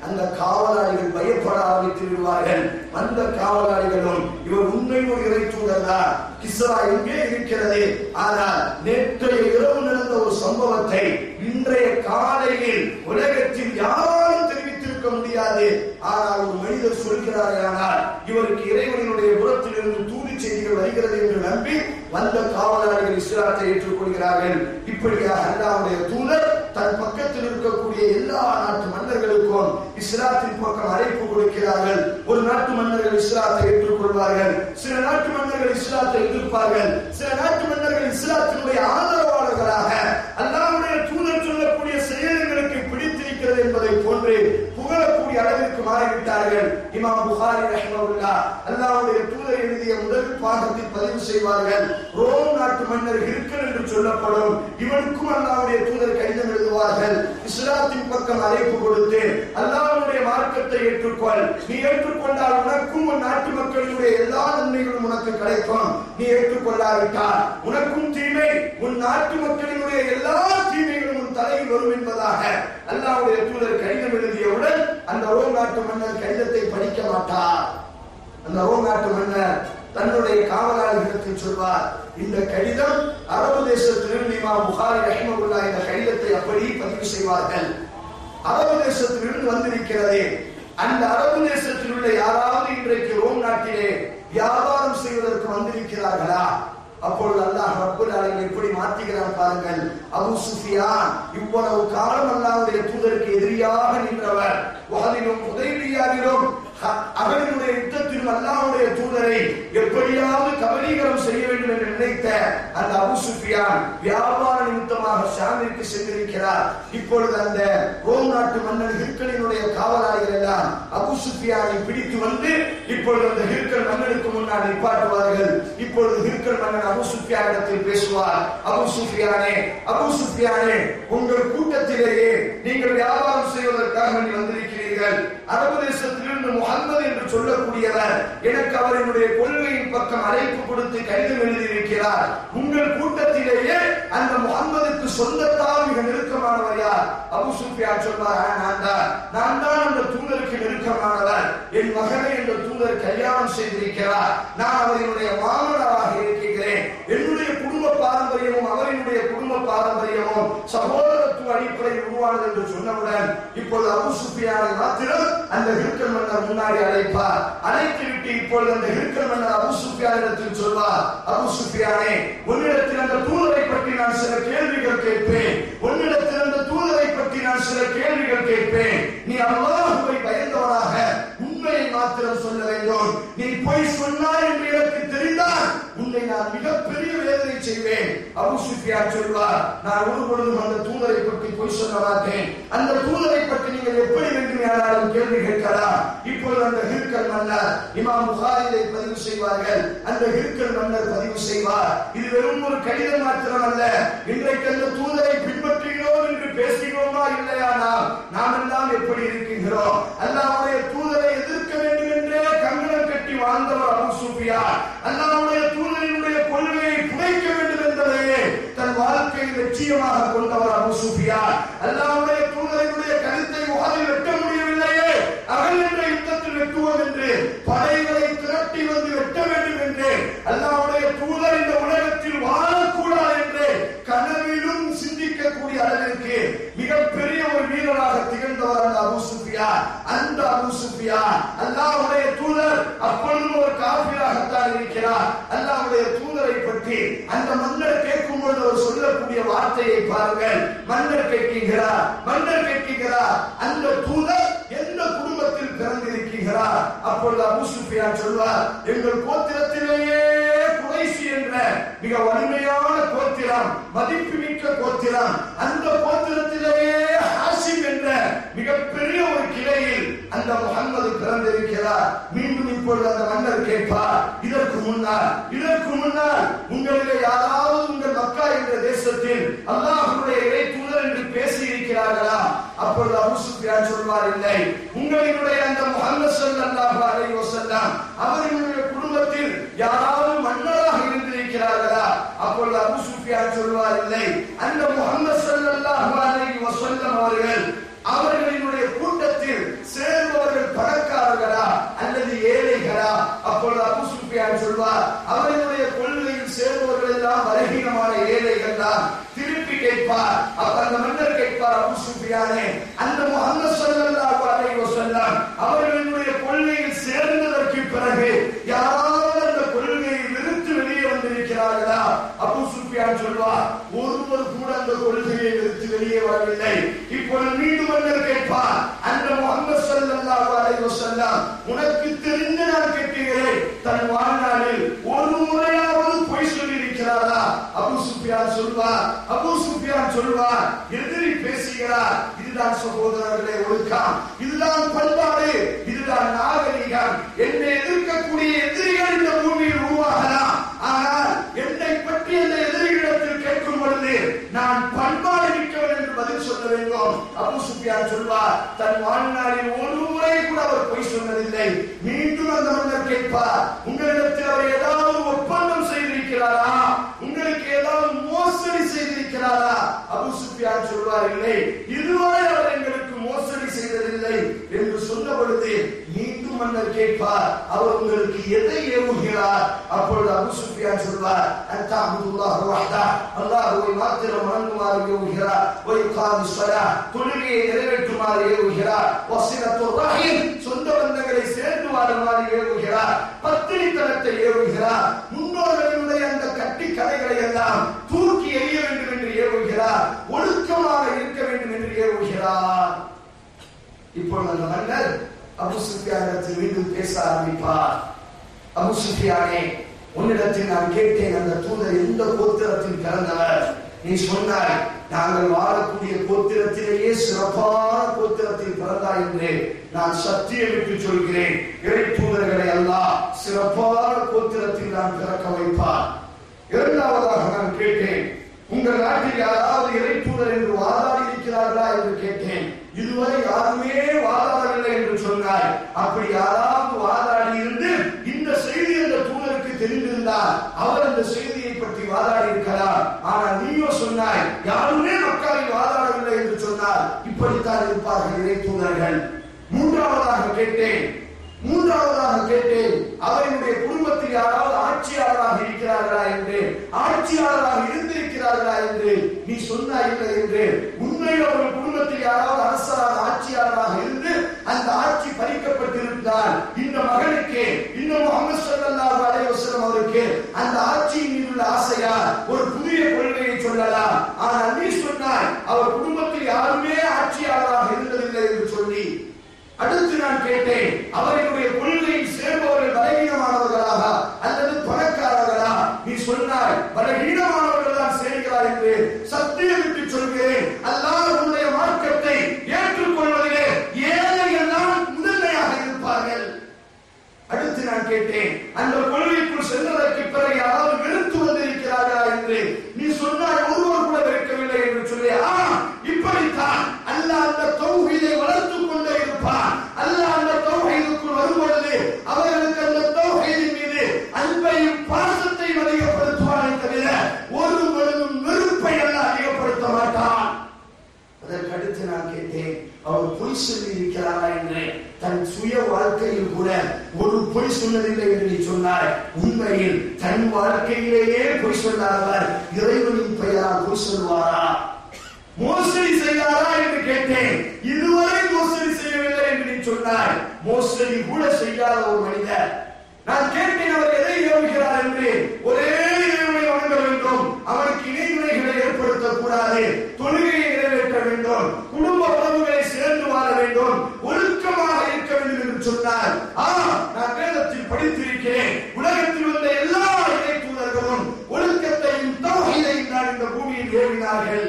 அந்த காவலாளிகள் பயப்பட ஆரம்பித்து விடுவார்கள் அந்த காவலாளிகளும் இவர் உண்மை ஒரு இறை தூதர்தான் கிஸ்ரா எங்கே இருக்கிறது ஆனால் நேற்றைய இரவு நடந்த ஒரு சம்பவத்தை இன்றைய காலையில் உலகத்தில் யாரும் தெரிவித்திருக்க முடியாது ஆனால் ஒரு மனிதர் சொல்கிறாரே ஆனால் இவருக்கு இறைவனுடைய புறத்திலிருந்து தூது செய்திகள் வருகிறது என்று நம்பி வந்த காவலாளிகள் இஸ்லாத்தை ஏற்றுக்கொள்கிறார்கள் இப்படியாக அல்லாவுடைய தூதர் தன் பக்கத்தில் இருக்கக்கூடிய எல்லா நாட்டு மன்னர்களுக்கும் இஸ்லாத்தின் பக்கம் அழைப்பு கொடுக்கிறார்கள் ஒரு நாட்டு மன்னர்கள் இஸ்லாத்தை ஏற்றுக்கொள்வார்கள் சில நாட்டு மன்னர்கள் இஸ்லாத்தை எதிர்ப்பார்கள் சில நாட்டு மன்னர்கள் இஸ்லாத்தினுடைய ஆதரவாளர்களாக அல்லாவுடைய தூதர் சொல்லக்கூடிய செயல்களுக்கு பிடித்திருக்கிறது என்பதை போன்று புகழக்கூடிய அளவிற்கு மாறிவிட்டார்கள் இமாம் புகாரி ரஹ்மவுல்லா அல்லாவுடைய தூதர் எழுதிய முதல் பாகத்தில் பதிவு செய்வார்கள் ரோம் நாட்டு மன்னர் ஹிர்கல் என்று சொல்லப்படும் இவனுக்கும் அல்லாவுடைய தூதர் கடிதம் எழுதுவார்கள் இஸ்லாத்தின் பக்கம் அழைப்பு கொடுத்து அல்லாவுடைய மார்க்கத்தை ஏற்றுக்கொள் நீ ஏற்றுக்கொண்டால் உனக்கும் உன் நாட்டு மக்களுடைய எல்லா நன்மைகளும் உனக்கு கிடைக்கும் நீ ஏற்றுக்கொள்ளாவிட்டால் உனக்கும் தீமை உன் நாட்டு மக்களினுடைய எல்லா தீமைகளும் உன் தலையில் வரும் என்பதாக அல்லாவுடைய தூதர் கடிதம் எழுதியவுடன் அந்த ரோம் நாட்டு மன்னர் கடிதத்தை படிக்க மாட்டார் அந்த ரோம் நாட்டு மன்னர் தன்னுடைய காவலாளிகளிடத்தில் சொல்வார் இந்த கடிதம் அரபு தேசத்திலிருந்து இமாம் புகாரி ரஹிமகுல்லா இந்த கடிதத்தை அப்படி பதிவு செய்வார்கள் அரபு தேசத்திலிருந்து வந்திருக்கிறது அந்த அரபு தேசத்தில் உள்ள யாராவது இன்றைக்கு ரோம் நாட்டிலே வியாபாரம் செய்வதற்கு வந்திருக்கிறார்களா அப்பொழுது அல்லாஹ் ரப்பல் ஆலமீன் எப்படி மாற்றுகிறான் பாருங்கள் அபூ சுஃபியான் இவ்வளவு காலம் அல்லாஹ்வுடைய தூதருக்கு எதிரியாக நின்றவர் வஹதிலும் உதைபியாவிலும் அவர்களுடைய யுத்தத்திலும் அல்லாஹ்வுடைய தூதரை எப்படியாவது கபலீகரம் செய்ய வேண்டும் என்று நினைத்த அந்த அபூ சுஃபியான் வியாபார நிமித்தமாக ஷாமிற்கு சென்றிருக்கிறார் இப்பொழுது அந்த ரோம் நாட்டு மன்னன் ஹிர்கலினுடைய காவலாளிகள் எல்லாம் அபூ சுஃபியானை பிடித்து வந்து இப்பொழுது அந்த ஹிர்கல் மன்னனுக்கு முன்னால் நிப்பாட்டுவார்கள் இப்பொழுது ஹிர்கல் மன்னன் அபு சுஃபியானிடத்தில் பேசுவார் அபு சுஃபியானே அபு சுஃபியானே உங்கள் கூட்டத்திலேயே நீங்கள் வியாபாரம் செய்வதற்காக வேண்டி வந்திருக்கிறீர்கள் அரபு தேசத்திலிருந்து முகம்மது என்று சொல்லக்கூடியவர் எனக்கு அவரினுடைய கொள்கையின் பக்கம் அழைப்பு கொடுத்து கடிதம் எழுதியிருக்கிறார் உங்கள் கூட்டத்திலேயே அந்த முகம்மதுக்கு சொந்தத்தால் மிக நெருக்கமானவர் யார் அபு சுஃபியான் சொல்வார் "ஆ, நான் தான் நான் தான் அந்த தூதருக்கு நெருக்கமானவர் என் மகனை அந்த தூதர் கல்யாணம் செய்திருக்கிறார் நான் அவரினுடைய மாமனாராக இருக்கிறேன் என்னுடைய குடும்ப பாரம்பரியமும் அவரினுடைய குடும்ப பாரம்பரியமும் சகோதரத்துவ அடிப்படையில் உருவானது என்று சொன்னவுடன் இப்பொழுது அபு சுஃபியானை மாத்திரம் அந்த ஹிர்கல் மன்னர் முன்னாடி அழைப்பார் அழைத்து விட்டு இப்பொழுது அந்த ஹிர்கல் மன்னர் அபு சுஃபியானிடத்தில் சொல்வார் அபு சுஃபியானே உன்னிடத்தில் அந்த தூதரை பற்றி நான் சில கேள்விகள் கேட்பேன் உன்னிடத்தில் அந்த தூதரை பற்றி நான் சில கேள்விகள் கேட்பேன் நீ அல்லாஹுவை பயந்தவனாக உண்மையை மாத்திரம் சொல்ல வேண்டும் நீ பொய் சொன்னாய் என்று எனக்கு தெரிந்தால் உன்னை நான் மிகப்பெரிய வேதனை செய்வேன் அபு சுஃபியான் சொல்வார் நான் ஒரு பொழுதும் அந்த தூதரை பற்றி பொய் சொல்ல மாட்டேன் அந்த தூதரை பற்றி நீங்கள் எப்படி வேண்டுமானாலும் கேள்வி கேட்கலாம் இப்பொழுது அந்த ஹிர்கல் மன்னர் இமாம் புகாரிலை பதிவு செய்வார்கள் அந்த ஹிர்கல் மன்னர் பதிவு செய்வார் இது வெறும் ஒரு கடிதம் மாத்திரம் அல்ல இன்றைக்கு அந்த தூதரை பின்பற்றுகிறோம் என்று பேசுகிறோமா இல்லையா நாம் நாம் எல்லாம் எப்படி இருக்கின்றோம் அல்லாவுடைய தூதரை எதிர்க்க வேண்டும் என்றே கங்கணம் கட்டி வாழ்ந்தவர் அபு சுஃபியான் அல்லாவுடைய தூதரினுடைய கொள்கையை புதைக்க வேண்டும் என்பதையே தன் வாழ்க்கையில் லட்சியமாக கொண்டவர் அபு சுஃபியான் அல்லாவுடைய தூதரினுடைய கருத்தை உகலில் வெட்ட முடியவில்லையே அகல் என்ற யுத்தத்தில் வெட்டுவோம் என்று படைகளை திரட்டி வந்து வெட்ட வேண்டும் என்று அல்லாவுடைய தூதர் இந்த உலகத்தில் வாழக்கூடாது என்று கனவிலும் சிந்திக்கக்கூடிய அளவிற்கு மிகப்பெரிய ஒரு வீரராக திகழ்ந்தவர் அந்த அபு சுஃபியான் அந்த அபு சுஃபியான் அல்லாஹ்வுடைய தூதர் அப்பொழுதும் ஒரு காபிராகத்தான் இருக்கிறார் அல்லாஹ்வுடைய தூதரை பற்றி அந்த மன்னர் கேட்கும் பொழுது அவர் சொல்லக்கூடிய வார்த்தையை பாருங்கள் மன்னர் கேட்கிறார் மன்னர் கேட்கிறார் அந்த தூதர் எந்த குடும்பத்தில் பிறந்திருக்கிறார் அப்பொழுது அபு சுஃபியான் சொல்வார் எங்கள் கோத்திரத்திலேயே குறைசி என்ற மிக வலிமையான கோத்திரம் மதிப்புமிக்க கோத்திரம் அந்த கோத்திரத்திலேயே ஹாசிம் என்ற மிகப்பெரிய ஒரு கிளையில் அந்த முகம்மது பிறந்திருக்கிறார் மீண்டும் இப்பொழுது அந்த மன்னர் கேட்பார் இதற்கு முன்னால் இதற்கு முன்னால் உங்களிலே யாராவது உங்கள் மக்கா என்ற தேசத்தில் அல்லாஹ்வுடைய இறை தூதர் என்று பேசி இருக்கிறார்களா அப்பொழுது அபு சுஃபியான் சொல்வார் இல்லை உங்களினுடைய அந்த முகம்மது ஸல்லல்லாஹு அலைஹி வஸல்லம் அவர்களுடைய குடும்பத்தில் யாராவது மன்னராக இருந்திருக்கிறார்களா அப்பொழுது அபு சுஃபியான் சொல்வார் இல்லை அந்த முகம்மது ஸல்லல்லாஹு அலைஹி வஸல்லம் அவர்கள் அவர்களினுடைய கூட்டத்தில் சில சுஃபியான் சொல்வார் அவர்களுடைய கொள்கையில் சேர்ந்தவர்கள் எல்லாம் பலகீனமான ஏழைகள் தான் திருப்பி கேட்பார் அப்ப அந்த மன்னர் கேட்பார் அபு சுஃபியானே அந்த முகமது ஸல்லல்லாஹு அலைஹி வஸல்லம் அவர்களுடைய கொள்கையில் சேர்ந்ததற்கு பிறகு யாராவது அந்த கொள்கையை விருத்து வெளியே வந்திருக்கிறார்களா அபு சுஃபியான் சொல்வார் ஒருவர் கூட அந்த கொள்கையை விருத்து வெளியே வரவில்லை இப்பொழுது மீண்டும் மன்னர் கேட்பார் அந்த முகமது ஸல்லல்லாஹு அலைஹி வஸல்லம் உனக்கு தெரிந்து நான் கேட்கிறேன் தன் வாழ்நாளில் ஒரு முறையாவது பொய் சொல்லி இருக்கிறாரா அபு சுஃபியான் சொல்வார் அபு சுஃபியான் சொல்வார் எதிரி பேசுகிறார் இதுதான் சகோதரர்களே ஒழுக்கம் இதுதான் பண்பாடு இதுதான் நாகரிகம் என்னை எதிர்க்கக்கூடிய எதிரிகள் இந்த பூமியில் உருவாகலாம் ஆனால் என்னை பற்றி அந்த எதிரிகளிடத்தில் கேட்கும் பொழுது நான் பண்பாடு மிக்கவன் என்று பதில் சொல்ல வேண்டும் அபு சுஃபியான் சொல்வார் தன் வாழ்நாளில் ஒரு முறை கூட அவர் பொய் சொன்னதில்லை மீண்டும் அந்த மன்னர் கேட்பார் உங்களிடத்தில் அவர் ஏதாவது ஒப்பந்தம் செய்திருக்கிறாரா உங்களுக்கு ஏதாவது மோசடி செய்திருக்கிறாரா அபு சுஃபியான் சொல்வார் இல்லை இதுவரை அவர் எங்களுக்கு மோசடி செய்ததில்லை என்று சொன்ன பொழுது மீண்டும் மன்னர் கேட்பார் அவர் உங்களுக்கு எதை ஏவுகிறார் அப்பொழுது அபு சுஃபியான் சொல்வார் அன்த அப்துல்லாஹ் வஹ்தா அல்லாஹ்வை மாத்திரம் வணங்குமாறு ஏவுகிறார் ஒய் காதி ஸலா தொழுகையை நிறைவேற்றுமாறு ஏவுகிறார் வஸிலத்து ரஹீம் சொந்த பந்தங்களை சேர்ந்து வாழுமாறு ஏவுகிறார் பத்தினித்தனத்தை ஏவுகிறார் முன்னோர்களுடைய அந்த கட்டி கதைகளை எல்லாம் தூக்கி எறிய வேண்டும் என்று ஏவுகிறார் ஒழுக்கமாக இருக்க வேண்டும் என்று ஏவுகிறார் இப்பொழுது அந்த மன்னர் அபு சுஃபியானிடத்தில் மீண்டும் பேச ஆரம்பிப்பார் அபு சுஃபியானே உன்னிடத்தில் நான் கேட்டேன் அந்த தூதர் எந்த கோத்திரத்தில் பிறந்தவர் நீ சொன்னாய் நாங்கள் வாழக்கூடிய கோத்திரத்திலேயே சிறப்பான கோத்திரத்தில் பிறந்தாய் என்று நான் சத்தியமிட்டு சொல்கிறேன் இறை தூதர்களை அல்லாஹ் சிறப்பான கோத்திரத்தில் நான் பிறக்க வைப்பார் இரண்டாவதாக நான் கேட்டேன் உங்கள் நாட்டில் யாராவது இறை தூதர் என்று வாதாடி இருக்கிறார்களா என்று கேட்டேன் இதுவரை யாருமே வாதாடவில்லை என்று சொன்னாய் அப்படி யாராவது வாதாடி இருந்து இந்த செய்தி அந்த தூதருக்கு தெரிந்திருந்தால் அவர் அந்த செய்தியை பற்றி வாதாடி இருக்கலாம் ஆனால் நீயோ சொன்னாய் யாருமே மக்களில் வாதாடவில்லை என்று சொன்னால் இப்படித்தான் இருப்பார்கள் இறை தூதர்கள் மூன்றாவதாக கேட்டேன் மூன்றாவதாக கேட்டேன் அவர்களுடைய குடும்பத்தில் யாராவது ஆட்சியாளராக இருக்கிறார்களா என்று ஆட்சியாளராக இருந்திருக்கிறார்களா என்று நீ சொன்னாய் இல்லை என்று உண்மையில் அவர்கள் குடும்பத்தில் யாராவது அரசராக ஆட்சியாளராக இருந்து அந்த ஆட்சி பறிக்கப்பட்டிருந்தால் இந்த மகனுக்கு இந்த முகமது ஸல்லல்லாஹு அலைஹி வஸல்லம் அவருக்கு அந்த ஆட்சியின் மீது உள்ள ஆசையால் ஒரு புதிய கொள்கையை சொல்லலாம் ஆனால் நீ சொன்னாய் அவர் குடும்பத்தில் யாருமே ஆட்சியாளராக இருந்ததில்லை என்று சொல்லி அடுத்து நான் கேட்டேன் அவர்களுடைய கொள்கையில் சேர்பவர்கள் பலகீனமானவர்களாக அல்லது பணக்காரர்களா நீ சொன்னாய் பலகீனமானவர்கள் தான் சேர்கிறார் என்று சத்தியமிட்டு சொல்கிறேன் அல்லாஹ் உன்னுடைய மார்க்கத்தை ஏற்றுக்கொள்வதிலே ஏழைகள் தான் முதன்மையாக இருப்பார்கள் அடுத்து நான் கேட்டேன் அந்த கொள்கைக்குள் சென்றதற்கு பிறகு யாராவது வெறுத்து வந்திருக்கிறார்களா என்று நீ சொன்னாய் ஒருவர் கூட வெறுக்கவில்லை என்று சொல்லி ஆ இப்படித்தான் அல்லாஹ் அந்த தௌஹீதை வளர்த்துக் கொண்டே இருப்பான் அல்லாஹ் அந்த தௌஹீதுக்குள் வரும்பொழுது அவர்களுக்கு அந்த தௌஹீதின் மீது அன்பையும் பாசத்தையும் அதிகப்படுத்துவானே தவிர ஒரு பொழுதும் வெறுப்பை அல்லாஹ் அதிகப்படுத்த மாட்டான் அதற்கு அடுத்து நான் கேட்டேன் அவர் பொய் சொல்லி இருக்கிறாரா என்று தன் சுய வாழ்க்கையில் கூட ஒரு பொய் சொன்னதில்லை என்று நீ சொன்னாய் உண்மையில் தன் வாழ்க்கையிலேயே பொய் சொல்லாதவர் இறைவனின் பெயரால் பொய் சொல்வாரா மோசடி செய்தாரா என்று கேட்டேன் இதுவரை மோசடி செய்யவில்லை என்று நீ சொன்னாய் மோசடி கூட செய்யாத ஒரு மனிதர் நான் கேட்டேன் அவர் எதை ஏவுகிறார் என்று ஒரே இறைவனை வணங்க வேண்டும் அவருக்கு இணைமுறைகளை ஏற்படுத்தக் கூடாது தொழுகையை நிறைவேற்ற வேண்டும் குடும்ப உறவுகளை சேர்ந்து வாழ வேண்டும் ஒழுக்கமாக இருக்க வேண்டும் என்று சொன்னார் ஆ நான் வேதத்தில் படித்திருக்கிறேன் உலகத்தில் வந்த எல்லா இறை தூதர்களும் ஒழுக்கத்தையும் தௌஹீதையும் தான் இந்த பூமியில் ஏவினார்கள்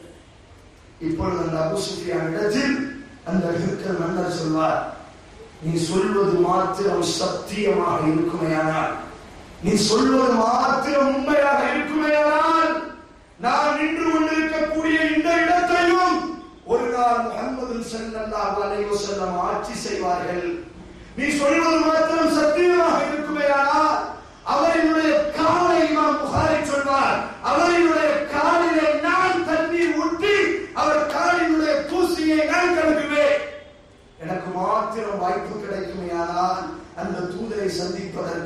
இப்பொழுது அந்த அபு சுஃபியான் இடத்தில் அந்த ஹிர்கல் மன்னர் சொல்வார் நீ சொல்வது மாத்திரம் சத்தியமாக இருக்குமேயானால் நீ சொல்வது மாத்திரம் உண்மையாக இருக்குமேயானால் நான் நின்று கொண்டிருக்கக்கூடிய இந்த இடத்தையும் ஒரு நாள் முகமது ஸல்லல்லாஹு அலைஹி வஸல்லம் ஆட்சி செய்வார்கள் நீ சொல்வது மாத்திரம் சத்தியமாக இருக்குமேயானால் அவரினுடைய காலை இமாம் புகாரி சொல்வார் அவரினுடைய காலிலே நான் தண்ணீர் ஊற்றி அவர் காலினுடைய தூசியை நான் கழுகுவேன் எனக்கு மாத்திரம் வாய்ப்பு கிடைக்குமேயானால் அந்த தூதரை சந்திப்பதற்கு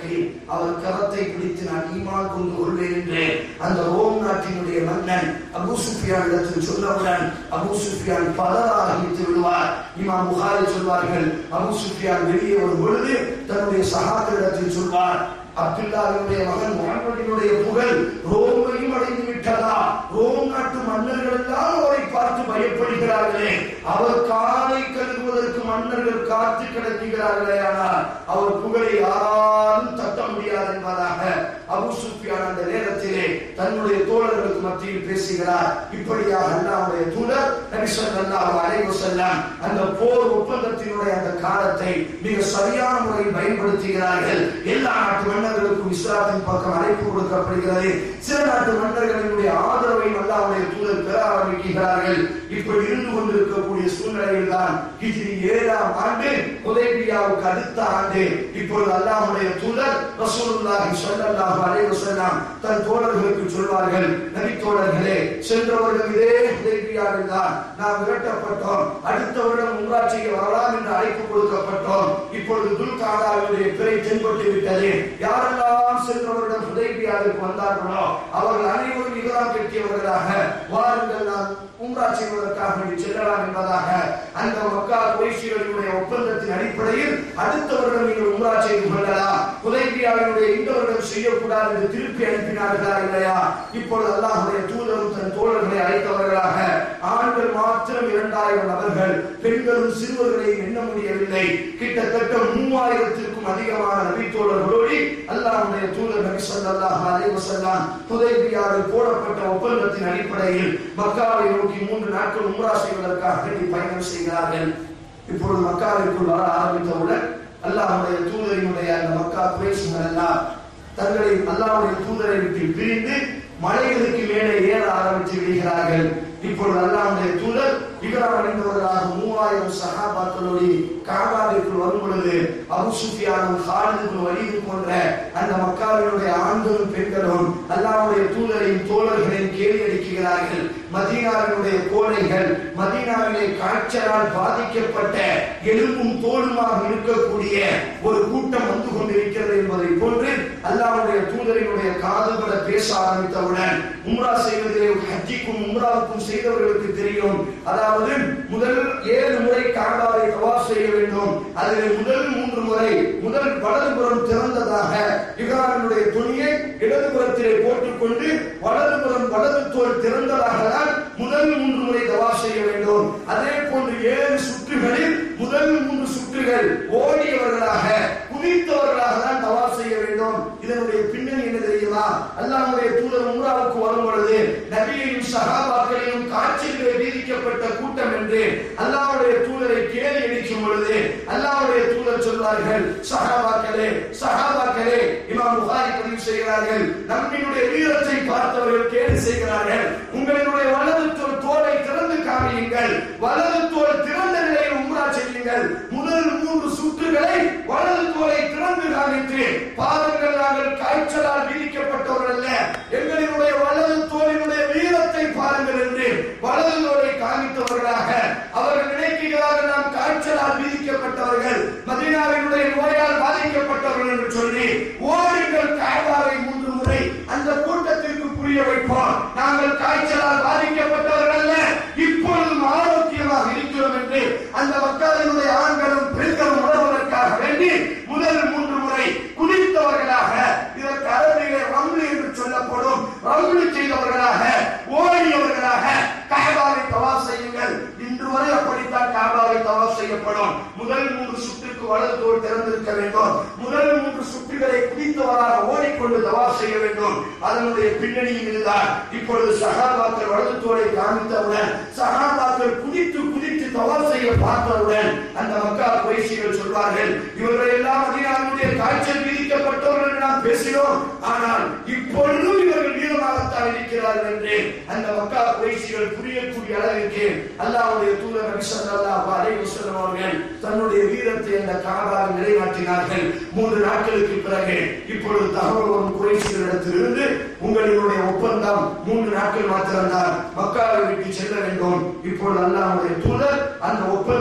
அவர் கரத்தை பிடித்து நான் ஈமான் கொண்டு கொள்வேன் என்று அந்த ரோம் நாட்டினுடைய மன்னன் அபூ சுஃபியான் இடத்தில் சொன்னவுடன் அபூ சுஃபியான் பலராகித்து விடுவார் இமாம் புகாரி சொல்வார்கள் அபூ சுஃபியான் வெளியே வரும் பொழுது தன்னுடைய சகாக்களிடத்தில் சொல்வார் அப்துல்லாவினுடைய மகன் முகமதினுடைய புகழ் ரோமையும் அடைந்து விட்டதா ரோம் நாட்டு மன்னர்கள் எல்லாம் அவரை பார்த்து பயப்படுகிறார்களே அவர் காலை கழுவுவதற்கு மன்னர்கள் காத்து கிடக்கிறார்களே ஆனால் அவர் புகழை யாராலும் தட்ட முடியாது என்பதாக அபு சுஃபியான் அந்த நேரத்திலே தன்னுடைய தோழர்களுக்கு மத்தியில் பேசுகிறார் இப்படியாக அல்லாவுடைய தூதர் நபி ஸல்லல்லாஹு அலைஹி வஸல்லம் அந்த போர் ஒப்பந்தத்தினுடைய அந்த காலத்தை மிக சரியான முறையில் பயன்படுத்துகிறார்கள் எல்லா நாட்டு மன்னர்களுக்கும் இஸ்லாத்தின் பக்கம் அழைப்பு கொடுக்கப்படுகிறது சில நாட்டு மன்னர்களினுடைய ஆதரவை அல்லாவுடைய தூதர் பெற ஆரம்பிக்கிறார்கள் இப்படி இருந்து கொண்டிருக்கக்கூடிய சூழ்நிலையில் தான் ஹிஜ்ரி ஏழாம் ஆண்டு ஹுதைபியாவுக்கு அடுத்த ஆண்டு இப்பொழுது அல்லாஹ்வுடைய தூதர் ரசூலுல்லாஹி ஸல்லல்லாஹு அலைஹி வஸல்லம் தன் தோழர்களுக்கு சொல்வார்கள் நபி தோழர்களே சென்ற வருடம் இதே ஹுதைபியாவில் தான் நாம் விரட்டப்பட்டோம் அடுத்த வருடம் உம்ரா செய்ய வரலாம் என்று அழைப்பு கொடுக்கப்பட்டோம் இப்பொழுது துல்காதாவுடைய பிறை தென்பட்டு விட்டது யாரெல்லாம் சென்ற வருடம் ஹுதைபியாவிற்கு வந்தார்களோ அவர்கள் அனைவரும் இகலாம் கட்டியவர்களாக வாருங்கள் நாம் உம்ரா செய்வதற்காக வேண்டி செல்லலாம் என்பதாக அந்த மக்கா குறைஷிகளுடைய ஒப்பந்தத்தின் அடிப்படையில் அடுத்த வருடம் நீங்கள் உம்ரா செய்து கொள்ளலாம் ஹுதைபியாவினுடைய இந்த வருடம் செய்யக்கூடாது என்று திருப்பி அனுப்பினார்களா இல்லையா இப்பொழுது அல்லாஹுடைய தூதரும் தன் தோழர்களை அழைத்தவர்களாக ஆண்கள் மாத்திரம் இரண்டாயிரம் நபர்கள் பெண்களும் சிறுவர்களையும் எண்ண முடியவில்லை கிட்டத்தட்ட மூவாயிரத்திற்கும் அதிகமான நபி தோழர்களோடு அல்லாஹ்வுடைய தூதர் நபி ஸல்லல்லாஹு அலைஹி வஸல்லம் ஹுதைபியாவில் போடப்பட்ட ஒப்பந்தத்தின் அடிப்படையில் மக்காவை நோக்கி மூன்று நாட்கள் உம்ரா செய்வதற்காக வேண்டி பயணம் செய்கிறார்கள் இப்பொழுது மக்காவிற்குள் வர ஆரம்பித்தவுடன் அல்லாஹ்வுடைய தூதரினுடைய அந்த மக்கா குறைசுகள் எல்லாம் தங்களை அல்லாஹ்வுடைய தூதரை விட்டு பிரிந்து மலைகளுக்கு மேலே ஏற ஆரம்பித்து விடுகிறார்கள் இப்பொழுது அல்லாஹ்வுடைய தூதர் இகரம் அடைந்தவர்களாக மூவாயிரம் சஹாபாக்களோடு காபாவிற்குள் வரும் பொழுது அபு சுஃபியானும் ஹாலிதும் வலிது போன்ற அந்த மக்காவினுடைய ஆண்களும் பெண்களும் அல்லாஹ்வுடைய தூதரையும் தோழர்களையும் கேலி அடிக்கிறார்கள் மதீனாவினுடைய கோழைகள் மதீனாவிலே காய்ச்சலால் பாதிக்கப்பட்ட எலும்பும் தோலுமாக இருக்கக்கூடிய ஒரு கூட்டம் வந்து கொண்டிருக்கிறது என்பதை போன்று அல்லாஹ்வுடைய தூதரினுடைய காதுபட பேச ஆரம்பித்தவுடன் உம்ரா செய்வதிலே ஹஜ்ஜிக்கும் உம்ராவுக்கும் செய்தவர்களுக்கு தெரியும் அதாவது முதல் ஏழு முறை காபாவை தவாப் செய்ய வேண்டும் அதில் முதல் மூன்று முறை முதல் வலதுபுறம் திறந்ததாக இகாரனுடைய துணியை இடதுபுறத்திலே போட்டுக்கொண்டு வலதுபுறம் வலது தோல் திறந்ததாக தான் முதல் மூன்று முறை தவா செய்ய வேண்டும் அதே போன்று ஏழு சுற்றுகளில் முதல் மூன்று சுற்றுகள் ஓடியவர்களாக குதித்தவர்களாக தான் தவா செய்ய வேண்டும் இதனுடைய பின்னணி என்ன தெரியுமா அல்லாஹ்வுடைய தூதர் உம்ராவுக்கு வரும் பொழுது நபியையும் சஹாபாக்களையும் காட்சிகளை வீதிக்கப்பட்ட கூட்டம் என்று அல்லாஹ்வுடைய தூதரை கேலி அடிக்கும் பொழுது அல்லாஹ்வுடைய தூதர் சொல்வார்கள் சஹாபாக்களே சஹாபாக்களே இமாம் புகாரி பதிவு செய்கிறார்கள் நம்மினுடைய வீரத்தை பார்த்தவர்கள் கேலி செய்கிறார்கள் உங்களினுடைய வலது தோல் தோலை திறந்து காமியுங்கள் வலது தோல் திறந்த நிலையில் உம்ரா செய்யுங்கள் முதல் மூன்று சுற்றுகளை வலது தோலை திறந்து காமித்து பாருங்கள் நாங்கள் காய்ச்சலால் வீதிக்கப்பட்டவர்கள் அல்ல எங்களினுடைய வலது தோலினுடைய வீரத்தை பாருங்கள் என்று வலது தோலை காமித்தவர்களாக அவர்கள் நினைக்கிறார்கள் நாம் காய்ச்சலால் வீதிக்கப்பட்டவர்கள் மதீனாவினுடைய நோயால் பாதிக்கப்பட்டவர்கள் என்று சொல்லி ஓடுங்கள் காபாவை மூன்று முறை அந்த கூட்டத்திற்கு புரிய வைப்போம் நாங்கள் காய்ச்சலால் பாதிக்கப்பட்டவர்கள் அல்ல இப்பொழுதும் ஆரோக்கியமாக இருக்கிறோம் என்று அந்த மக்களினுடைய ஆண்களும் பெண்களும் உணர்வதற்காக வேண்டி முதல் மூன்று முறை குதித்தவர்களாக இதற்கு அரபிலே ரம்லு என்று சொல்லப்படும் ரம்லு செய்தவர்களாக ஓடியவர்களாக காபாவை தவாப் செய்யுங்கள் இன்று வரை அப்படித்தான் காபாவை தவாப் செய்யப்படும் முதல் மூன்று சுற்றுக்கு வலது தோல் திறந்திருக்க வேண்டும் முதல் மூன்று சுற்றுகளை குதித்தவராக ஓடிக்கொண்டு தவாப் செய்ய வேண்டும் அதனுடைய பின்னணியும் இதுதான் இப்பொழுது சகாபாக்கள் வலது தோலை காமித்தவுடன் சகாபாக்கள் குதித்து குதித்து தவாப் செய்ய பார்த்தவுடன் அந்த மக்கா குறைசிகள் சொல்வார்கள் இவர்கள் எல்லாம் மதினாவுடைய காய்ச்சல் விதிக்கப்பட்டவர்கள் என்று நாம் பேசினோம் ஆனால் இப்பொழுதும் இவர்கள் வீரமாகத்தான் இருக்கிறார்கள் என்று அந்த மக்கா குறைசிகள் புரியக்கூடிய அளவிற்கு அல்லாஹ்வுடைய தூதர் நபி ஸல்லல்லாஹு அலைஹி வஸல்லம் அவர்கள் தன்னுடைய வீரத்தை அந்த காபாவில் நிலைநாட்டினார்கள் மூன்று நாட்களுக்கு பிறகு இப்பொழுது தகவல் வரும் குறைசிகளிடத்திலிருந்து உங்களினுடைய ஒப்பந்தம் மூன்று நாட்கள் மாத்திரம்தான் மக்காவை விட்டு செல்ல வேண்டும் இப்பொழுது அல்லாஹ்வுடைய தூதர் அந்த ஒப்பந்தத்திற்கு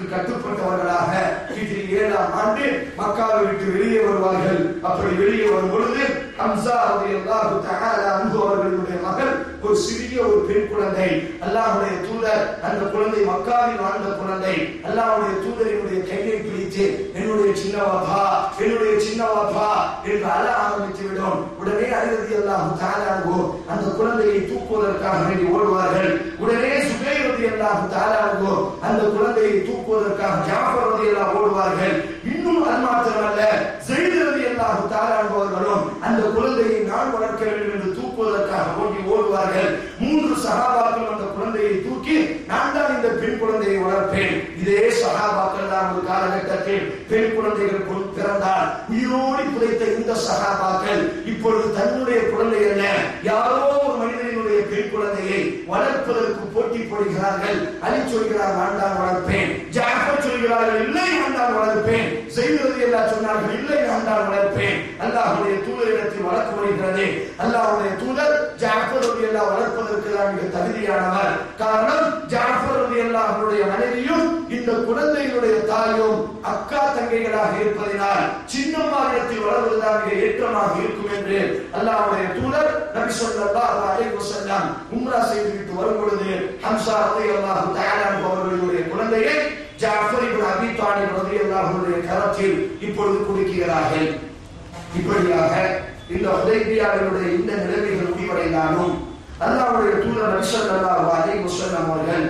கட்டுப்பட்டவர்களாக ஹிஜ்ரி ஏழாம் ஆண்டு மக்காவை விட்டு வெளியே வருவார்கள் அப்படி வெளியே வரும் பொழுது ஹம்சா ரலியல்லாஹு தஆலா அன்ஹு அவர்களுடைய மகள் ஒரு சிறிய ஒரு பெண் குழந்தை அல்லாஹ்வுடைய தூதர் அந்த குழந்தை மக்காவில் வாழ்ந்த குழந்தை அல்லாஹ்வுடைய தூதரினுடைய கையை பிடித்து என்னுடைய சின்னவாப்பா என்னுடைய சின்னவாப்பா என்று அழ ஆரம்பித்து விடும் உடனே அழுதி அல்லாஹு தாலாகோ அந்த குழந்தையை தூக்குவதற்காக வேண்டி ஓடுவார்கள் உடனே சுகைரதி அல்லாஹு தாலாகோ அந்த குழந்தையை தூக்குவதற்காக ஜாஃபர் ரதி எல்லாம் ஓடுவார்கள் இன்னும் அது மாத்திரமல்ல செய்தி அல்லாஹு தாலாகுவர்களும் அந்த குழந்தையை நான் வளர்க்க வேண்டும் என்று தூக்குவதற்காக ஓடி ஓடுவார்கள் மூன்று சகாபாக்கள் அந்த குழந்தையை தூக்கி நான் தான் இந்த பெண் குழந்தையை வளர்ப்பேன் இதே சகாபாக்கள் தான் ஒரு காலகட்டத்தில் பெண் குழந்தைகள் கொண்டு பிறந்தால் உயிரோடி புதைத்த இந்த சகாபாக்கள் இப்பொழுது தன்னுடைய குழந்தை அல்ல யாரோ ஒரு மனிதனுடைய பெண் குழந்தையை வளர்ப்பதற்கு போட்டி போடுகிறார்கள் அலி சொல்கிறார் நான் தான் வளர்ப்பேன் ஜாஃபர் சொல்கிறார்கள் இல்லை நான் தான் வளர்ப்பேன் செய்வது எல்லாம் சொன்னார்கள் இல்லை நான் தான் வளர்ப்பேன் அல்லாஹ்வுடைய தூதரிடத்தில் வளர்க்க வருகிறது அல்லாஹ்வுடைய தூதர் ஜாஃபர் எல்லாம் வளர்ப்பதற்கு தான் மிக தகுதியானவர் காரணம் ஜாஃபர் எல்லாம் அவருடைய மனைவியும் இந்த குழந்தையினுடைய தாயும் அக்கா தங்கைகளாக இருப்பதினால் சின்னம்மாவிடத்தில் வளர்வதுதான் மிக ஏற்றமாக இருக்கும் என்று அல்லாஹ்வுடைய தூதர் நபி ஸல்லல்லாஹு அலைஹி வஸல்லம் உம்ரா செய்துவிட்டு வரும் பொழுது ஹம்சா ரலியல்லாஹு தஆலா அவர்களுடைய குழந்தையை ஜாஃபர் இப்னு அபி தாலிப் ரலியல்லாஹு அன்ஹுடைய கரத்தில் இப்பொழுது கொடுக்கிறார்கள் இப்படியாக இந்த ஹுதைபியாவினுடைய இந்த நிலைமைகள் முடிவடைந்தாலும் அல்லாஹ்வுடைய தூதர் நபி ஸல்லல்லாஹு அலைஹி வஸல்லம் அவர்கள்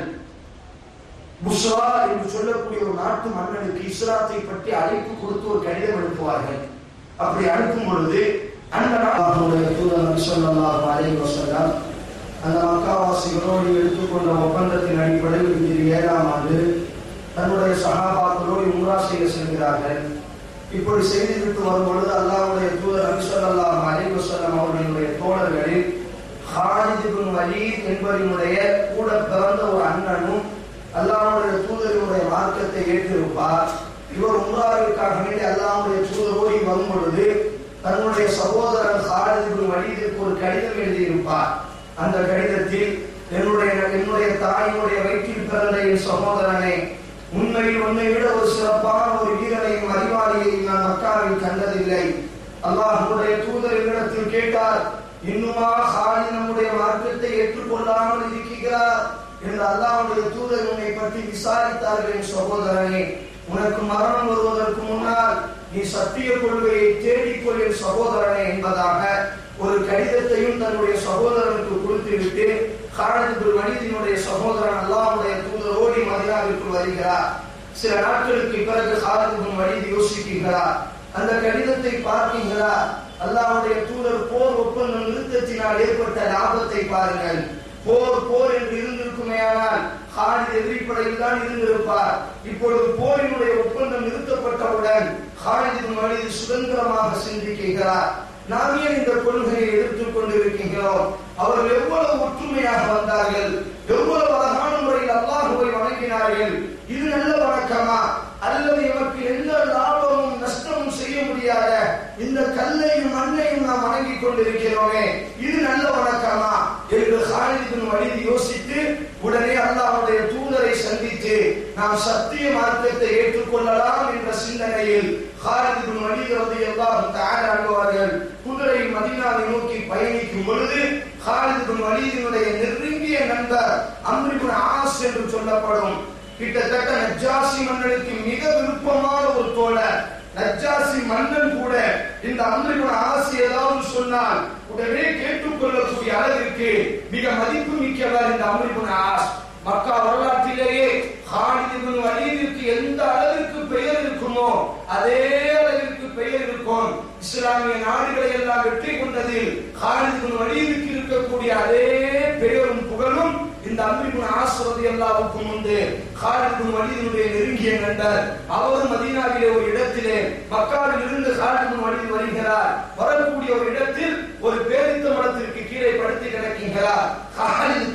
புஸ்ரா என்று சொல்லக்கூடிய ஒரு நாட்டு மன்னனுக்கு இஸ்லாத்தை பற்றி அழைப்பு கொடுத்து ஒரு கடிதம் அனுப்புவார்கள் அப்படி அனுப்பும் பொழுது அந்த நாட்டுடைய தூதர் நபி ஸல்லல்லாஹு அலைஹி வஸல்லம் அந்த மக்காவாசிகளோடு எடுத்துக்கொண்ட ஒப்பந்தத்தின் அடிப்படையில் இன்று ஏழாம் ஆண்டு தன்னுடைய சகாபாக்களோடு உம்ரா செய்ய செல்கிறார்கள் இப்படி செய்துவிட்டு வரும் பொழுது அல்லாஹ்வுடைய தூதர் நபி ஸல்லல்லாஹு அலைஹி வஸல்லம் அவர்களுடைய தோழர்களில் ஹாலித் இப்னு வலீத் என்பவரினுடைய கூட பிறந்த ஒரு அண்ணனும் அல்லாஹ்வுடைய தூதரினுடைய மார்க்கத்தை ஏற்றிருப்பார் இவர் உம்ராவிற்காக வேண்டி அல்லாஹ்வுடைய தூதர் ஓடி வரும் பொழுது தன்னுடைய சகோதரன் ஹாலித் இப்னு வலீதிற்கு ஒரு கடிதம் எழுதியிருப்பார் அந்த கடிதத்தில் என்னுடைய என்னுடைய தாயினுடைய வயிற்றில் பிறந்த என் சகோதரனே உண்மையில் உன்னை விட ஒரு சிறப்பான ஒரு வீரனையும் அறிவாளியையும் நான் மக்காவில் கண்டதில்லை அல்லாஹ்வுடைய தூதர் என்னிடத்தில் கேட்டார் இன்னுமா ஹாலி நம்முடைய மார்க்கத்தை ஏற்றுக்கொள்ளாமல் இருக்கிறார் என்று அல்லாஹ்வுடைய தூதர் உன்னை பற்றி விசாரித்தார்கள் என் சகோதரனே உனக்கு மரணம் வருவதற்கு முன்னால் நீ சத்திய கொள்கையை தேடிக்கொள் என் சகோதரனே என்பதாக ஒரு கடிதத்தையும் தன்னுடைய சகோதரனுக்கு கொடுத்துவிட்டு காலத்து வனிதினுடைய சகோதரன் அல்லாஹ்வுடைய தூதர் ஓடி மதினாவிற்கு வருகிறார் சில நாட்களுக்கு பிறகு காலத்து வனிதி யோசிக்கிறார் அந்த கடிதத்தை பார்க்கிறார் அல்லாஹ்வுடைய தூதர் போர் ஒப்பந்தம் நிறுத்தத்தினால் ஏற்பட்ட லாபத்தை பாருங்கள் போர் போர் என்று இருந்திருக்குமேயானால் ஹாலித் எதிரிப்படையில் தான் இருந்திருப்பார் இப்பொழுது போரினுடைய ஒப்பந்தம் நிறுத்தப்பட்டவுடன் ஹாலித் மனித சுதந்திரமாக சிந்திக்கிறார் நாம் ஏன் இந்த கொள்கையை எதிர்த்துக் கொண்டிருக்கின்றோம் அவர்கள் எவ்வளவு ஒற்றுமையாக வந்தார்கள் எவ்வளவு அழகான முறையில் அல்லாஹுவை வணங்கினார்கள் இது நல்ல வணக்கமா அல்லது எமக்கு எந்த லாபமும் நஷ்டமும் செய்ய முடியாத இந்த கல்லையும் மண்ணையும் நாம் வணங்கிக் கொண்டிருக்கிறோமே இது நல்ல வணக்கமா என்று ஹாலிதின் வழியில் யோசித்து உடனே அல்லாஹ்வுடைய தூதரை சந்தித்து நாம் சத்திய மார்க்கத்தை ஏற்றுக்கொள்ளலாம் என்ற சிந்தனையில் ஹாலிதின் வழிகிறது எல்லாம் தயாராகுவார்கள் குதிரை மதினாவை நோக்கி பயணிக்கும் பொழுது ஹாலிதின் வழியினுடைய நெருங்கிய நண்பர் அம்ரிபுன் ஆஸ் என்று சொல்லப்படும் கிட்டத்தட்ட நஜ்ஜாசி மன்னனுக்கு மிக விருப்பமான ஒரு தோழர் நஜ்ஜாசி மன்னன் கூட இந்த அம்ரிபுன் ஆசி ஏதாவது சொன்னால் உடனே கேட்டுக்கொள்ளக்கூடிய அளவிற்கு மிக மதிப்பு மிக்கவர் இந்த அம்ரிபுன் ஆஸ் மக்கா வரலாற்றிலேயே ஹாலித் இப்னு வலீதிற்கு எந்த அளவிற்கு பெயர் இருக்குமோ அதே அளவிற்கு பெயர் இருக்கும் இஸ்லாமிய நாடுகளை எல்லாம் வெற்றி கொண்டதில் ஹாலித் இப்னு வலீதுக்கு இருக்கக்கூடிய அதே பெயரும் புகழும் இந்த அம்ரிபுன் ஆஸ்ரதி அல்லாவுக்கும் உண்டு ஹாலித் இப்னு வலீதினுடைய நெருங்கிய நண்பர் அவர் மதீனாவிலே ஒரு இடத்திலே மக்காவில் இருந்து ஹாலித் இப்னு வலீத் வருகிறார் வரக்கூடிய ஒரு இடத்தில் ஒரு பேரித்த மரத்திற்கு கீழே படுத்து கிடக்கின்றார் ஹாலித்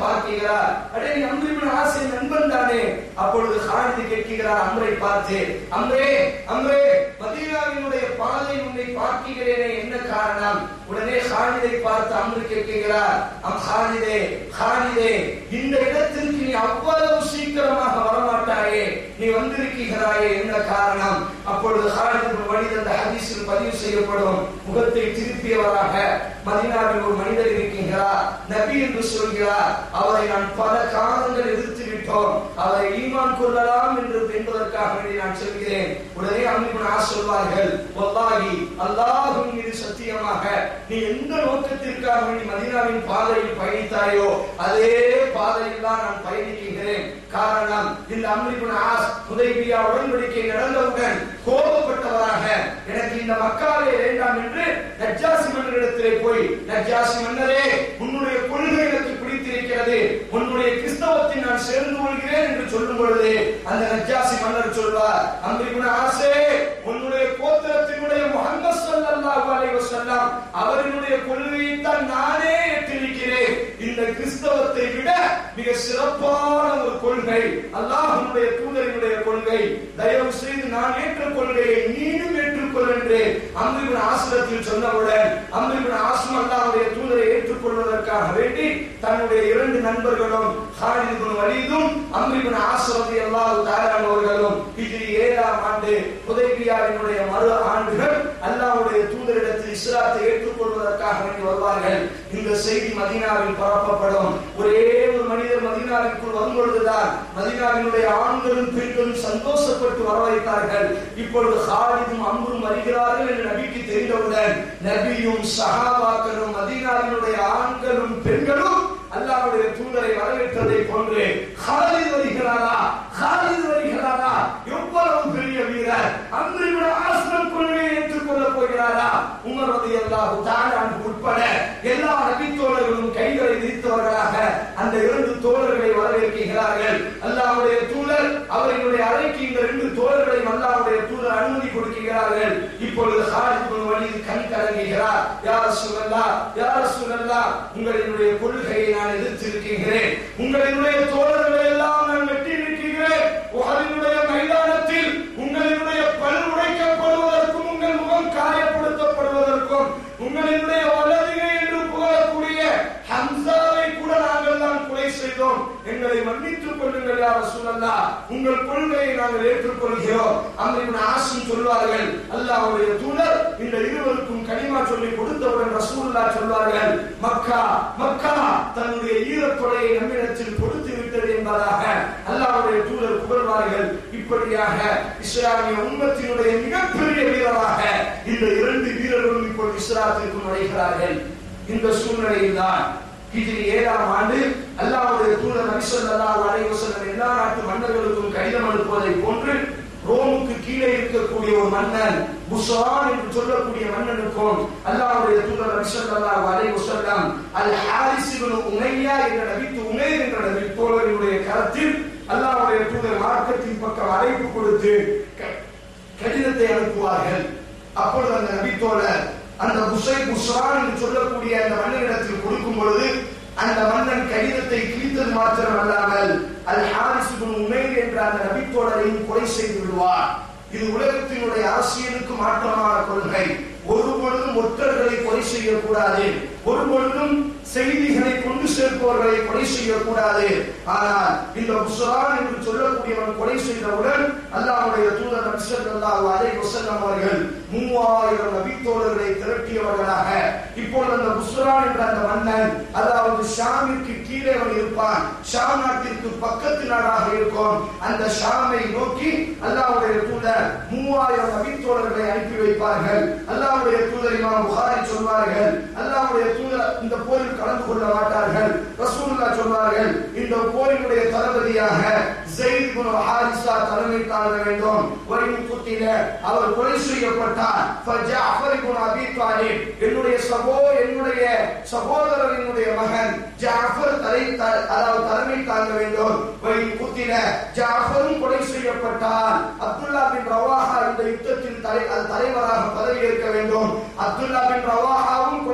பார்க்கிறார் அடே நீ அம்ரிபின் ஆசை நண்பன் தானே அப்பொழுது ஹாலிது கேட்கிறார் அம்ரை பார்த்து அம்ரே அம்ரே மதீனாவினுடைய பாதை உன்னை பார்க்கிறேனே என்ன காரணம் உடனே ஹாலிதை பார்த்து அம்ரு கேட்கிறார் அம் ஹாலிதே ஹாலிதே இந்த இடத்திற்கு நீ அவ்வளவு சீக்கிரமாக வரமாட்டாயே நீ வந்திருக்கிறாயே என்ன காரணம் அப்பொழுது ஹாலிது வழித அந்த ஹதீஸில் பதிவு செய்யப்படும் முகத்தை திருப்பியவராக மதீனாவில் ஒரு மனிதர் இருக்கின்றார் நபி என்று சொல்கிறார் அவரை நான் பல காலங்கள் எதிர்த்து விட்டோம் அவரை ஈமான் கொள்ளலாம் என்று என்பதற்காக வேண்டி நான் சொல்கிறேன் உடனே அமிபின் ஆ சொல்வார்கள் வல்லாஹி அல்லாஹ்வின் மீது சத்தியமாக நீ எந்த நோக்கத்திற்காக வேண்டி மதீனாவின் பாதையில் பயணித்தாயோ அதே பாதையில் தான் நான் பயணிக்கின்றேன் காரணம் இந்த அம்ரிபுன் ஆஸ் ஹுதைபியா உடன்படிக்கை நடந்தவுடன் கோபப்பட்டவராக எனக்கு இந்த மக்காவே வேண்டாம் என்று நஜ்ஜாசி மன்னரிடத்திலே போய் நஜ்ஜாசி மன்னரே உன்னுடைய கொள்கை எனக்கு பிடித்திருக்கிறது உன்னுடைய கிறிஸ்தவத்தில் நான் சேர்ந்து கொள்கிறேன் என்று சொல்லும் பொழுது அந்த நஜ்ஜாசி மன்னர் சொல்வார் அம்ரிபுன் ஆசே உன்னுடைய கோத்திரத்தினுடைய முகமது ஸல்லல்லாஹு அலைஹி வஸல்லம் அவரினுடைய கொள்கையை தான் நானே ஏற்றிருக்கிறேன் இந்த கிறிஸ்தவத்தை விட மிக சிறப்பான ஒரு கொள்கை அல்லாஹ்வுடைய தூதரினுடைய கொள்கை தயவு செய்து நான் ஏற்ற கொள்கையை நீனும் ஏற்றுக்கொள் என்று அம்ரிபின் ஆசிரத்தில் சொன்னவுடன் அம்ரிபின் ஆசும் அல்லாஹ்வுடைய தூதரை ஏற்றுக்கொள்வதற்காக வேண்டி தன்னுடைய இரண்டு நண்பர்களும் ஹாலித் இப்னு வலீதும் அம்ரிபின் ஆசிரதி அல்லாஹ் தாரான் அவர்களும் ஹிஜ்ரி ஏழாம் ஆண்டு ஹுதைபியாவினுடைய மறு ஆண்டுகள் அல்லாஹ்வுடைய தூதரிடத்தில் இஸ்லாத்தை ஏற்றுக்கொள்வதற்காக வேண்டி வருவார்கள் இந்த செய்தி மதீனாவில் பரப்பப்படும் ஒரே ஒரு மனிதர் மதீனாவிற்குள் வரும் பொழுதுதான் மதீனாவினுடைய ஆண்களும் பெண்களும் சந்தோஷப்பட்டு வரவைத்தார்கள் இப்பொழுது ஹாலிதும் அம்பும் வருகிறார்கள் என்று நபிக்கு தெரிந்தவுடன் நபியும் சஹாபாக்களும் மதீனாவினுடைய ஆண்களும் பெண்களும் அல்லாஹ்வுடைய தூதரை வரவேற்றதை போன்று ஹாலித் வருகிறாரா ஹாலித் வருகிறாரா எவ்வளவு பெரிய வீரர் அன்று விட ஆசிரம் கொள்கையை ஏற்றுக்கொள்ளப் போகிறாரா உமர் ரலியல்லாஹு தஆலா அன்ஹு உட்பட எல்லா நபி தோழர்களும் கைகளை விரித்தவர்களாக அந்த இரண்டு தோழர்களை வரவேற்கிறார்கள் அல்லாஹ்வுடைய தூதர் அவர்களுடைய அறைக்கு இந்த ரெண்டு தோழர்களையும் அல்லாஹ்வுடைய தூதர் அனுமதி கொடுக்கிறார்கள் இப்பொழுது ஹாலித் பின் வலீத் கண் கலங்குகிறார் யா ரசூலல்லாஹ் யா ரசூலல்லாஹ் உங்களினுடைய கொள்கையை நான் எதிர்த்திருக்கிறேன் உங்களினுடைய தோழர்களை எல்லாம் நான் வெட்டி இருக்கிறேன் உங்களினுடைய மைதானத்தில் உங்களினுடைய பல் உடைக்கப்படுவதற்கும் உங்கள் முகம் காயப்படுத்தப்படுவதற்கும் உங்களினுடைய வலதுகை என்று புகழக்கூடிய ஹம்சாவை கூட நாங்கள் தான் கொலை செய்தோம் எங்களை மன்னித்துக் கொள்ளுங்கள் யார் ரசூலல்லா உங்கள் கொள்கையை நாங்கள் ஏற்றுக்கொள்கிறோம் அம்ரிபின் ஆசிம் சொல்வார்கள் அல்லாஹ்வுடைய தூதர் இந்த இருவருக்கும் கனிமா சொல்லி கொடுத்தவுடன் ரசூலுல்லாஹ் சொல்வார்கள் மக்கா மக்கா தன்னுடைய ஈரத்தொடையை நம்மிடத்தில் கொடுத்து விட்டது என்பதாக அல்லாஹ்வுடைய தூதர் புகழ்வார்கள் இப்படியாக இஸ்லாமிய உம்மத்தினுடைய மிகப்பெரிய வீரராக இந்த இரண்டு வீரர்களும் இப்போது இஸ்லாத்திற்கு நுழைகிறார்கள் இந்த சூழ்நிலையில் தான் ஹிஜ்ரி ஏழாம் ஆண்டு அல்லாஹ்வுடைய தூதர் நபி ஸல்லல்லாஹு அலைஹி வஸல்லம் எல்லா நாட்டு மன்னர்களுக்கும் கடிதம் அனுப்புவதை போன்று ரோமுக்கு கீழே இருக்கக்கூடிய ஒரு மன்னன் புஷான் என்று சொல்லக்கூடிய மன்னனுக்கும் அல்லாஹ்வுடைய தூதர் நபி ஸல்லல்லாஹு அலைஹி வஸல்லம் அல் ஹாரிஸ் இப்னு உமையா என்ற நபி உமைர் என்ற நபி தோழருடைய கரத்தில் அல்லாஹ்வுடைய தூதர் மார்க்கத்தின் பக்கம் அழைப்பு கொடுத்து க- கடிதத்தை அனுப்புவார்கள் அப்பொழுது அந்த நபி தோழர் அந்த புஷை புஷ்ரான் என்று சொல்லக்கூடிய அந்த மன்னனிடத்தில் கொடுக்கும் பொழுது அந்த மன்னன் கடிதத்தை கிழித்தது மாத்திரம் அல்லாமல் அல் ஹாரிஸ் இப்னு உமைர் என்ற அந்த நபி தோழரையும் கொலை செய்து விடுவார் இது உலகத்தினுடைய அரசியலுக்கு மாற்றமான கொள்கை ஒரு பொழுதும் ஒற்றர்களை கொலை செய்யக்கூடாது ஒரு பொழுதும் செய்திகளை கொண்டு சேர்ப்பவர்களை கொலை செய்யக்கூடாது ஆனால் இந்த புஸ்ரான் என்று சொல்லக்கூடியவன் கொலை செய்தவுடன் அல்லாஹ்வுடைய தூதர் நபி ஸல்லல்லாஹு அலைஹி வஸல்லம் அவர்கள் மூவாயிரம் நபி தோழர்களை திரட்டியவர்களாக இப்பொழுது அந்த புஸ்ரான் என்ற அந்த மன்னன் அதாவது ஷாமிற்கு கீழே அவன் இருப்பான் ஷாம் நாட்டிற்கு பக்கத்து நாடாக இருக்கும் அந்த ஷாமை நோக்கி அல்லாஹ்வுடைய தூதர் மூவாயிரம் நபி தோழர்களை அனுப்பி வைப்பார்கள் அல்லாஹ்வுடைய தூதர் இமாம் புகாரி சொல்வார்கள் அல்லாஹ்வுடைய தூதர் இந்த போரில் கலந்து கொள்ள மாட்டார்கள் ரசூலுல்லாஹ் சொல்வார்கள் இந்த போரினுடைய தளபதியாக ஸைத் இப்னு ஹாரிஸா தலைமை தாங்க வேண்டும் வரின் குத்தில அவர் கொலை செய்யப்பட்டார் ஃபஜாஃபர் இப்னு அபீ தாலிப் என்னுடைய சகோ என்னுடைய சகோதரரினுடைய மகன் ஜாஃபர் தலை த- அதாவது தலைமை தாங்க வேண்டும் வரின் குத்தில ஜாஃபரும் கொலை செய்யப்பட்டார் அப்துல்லா பின் ரவாஹா இந்த யுத்தத்தில் தலை அது தலைவராக பதவி ஏற்க வேண்டும் அப்துல்லா பின் ரவாஹாவும் கொலை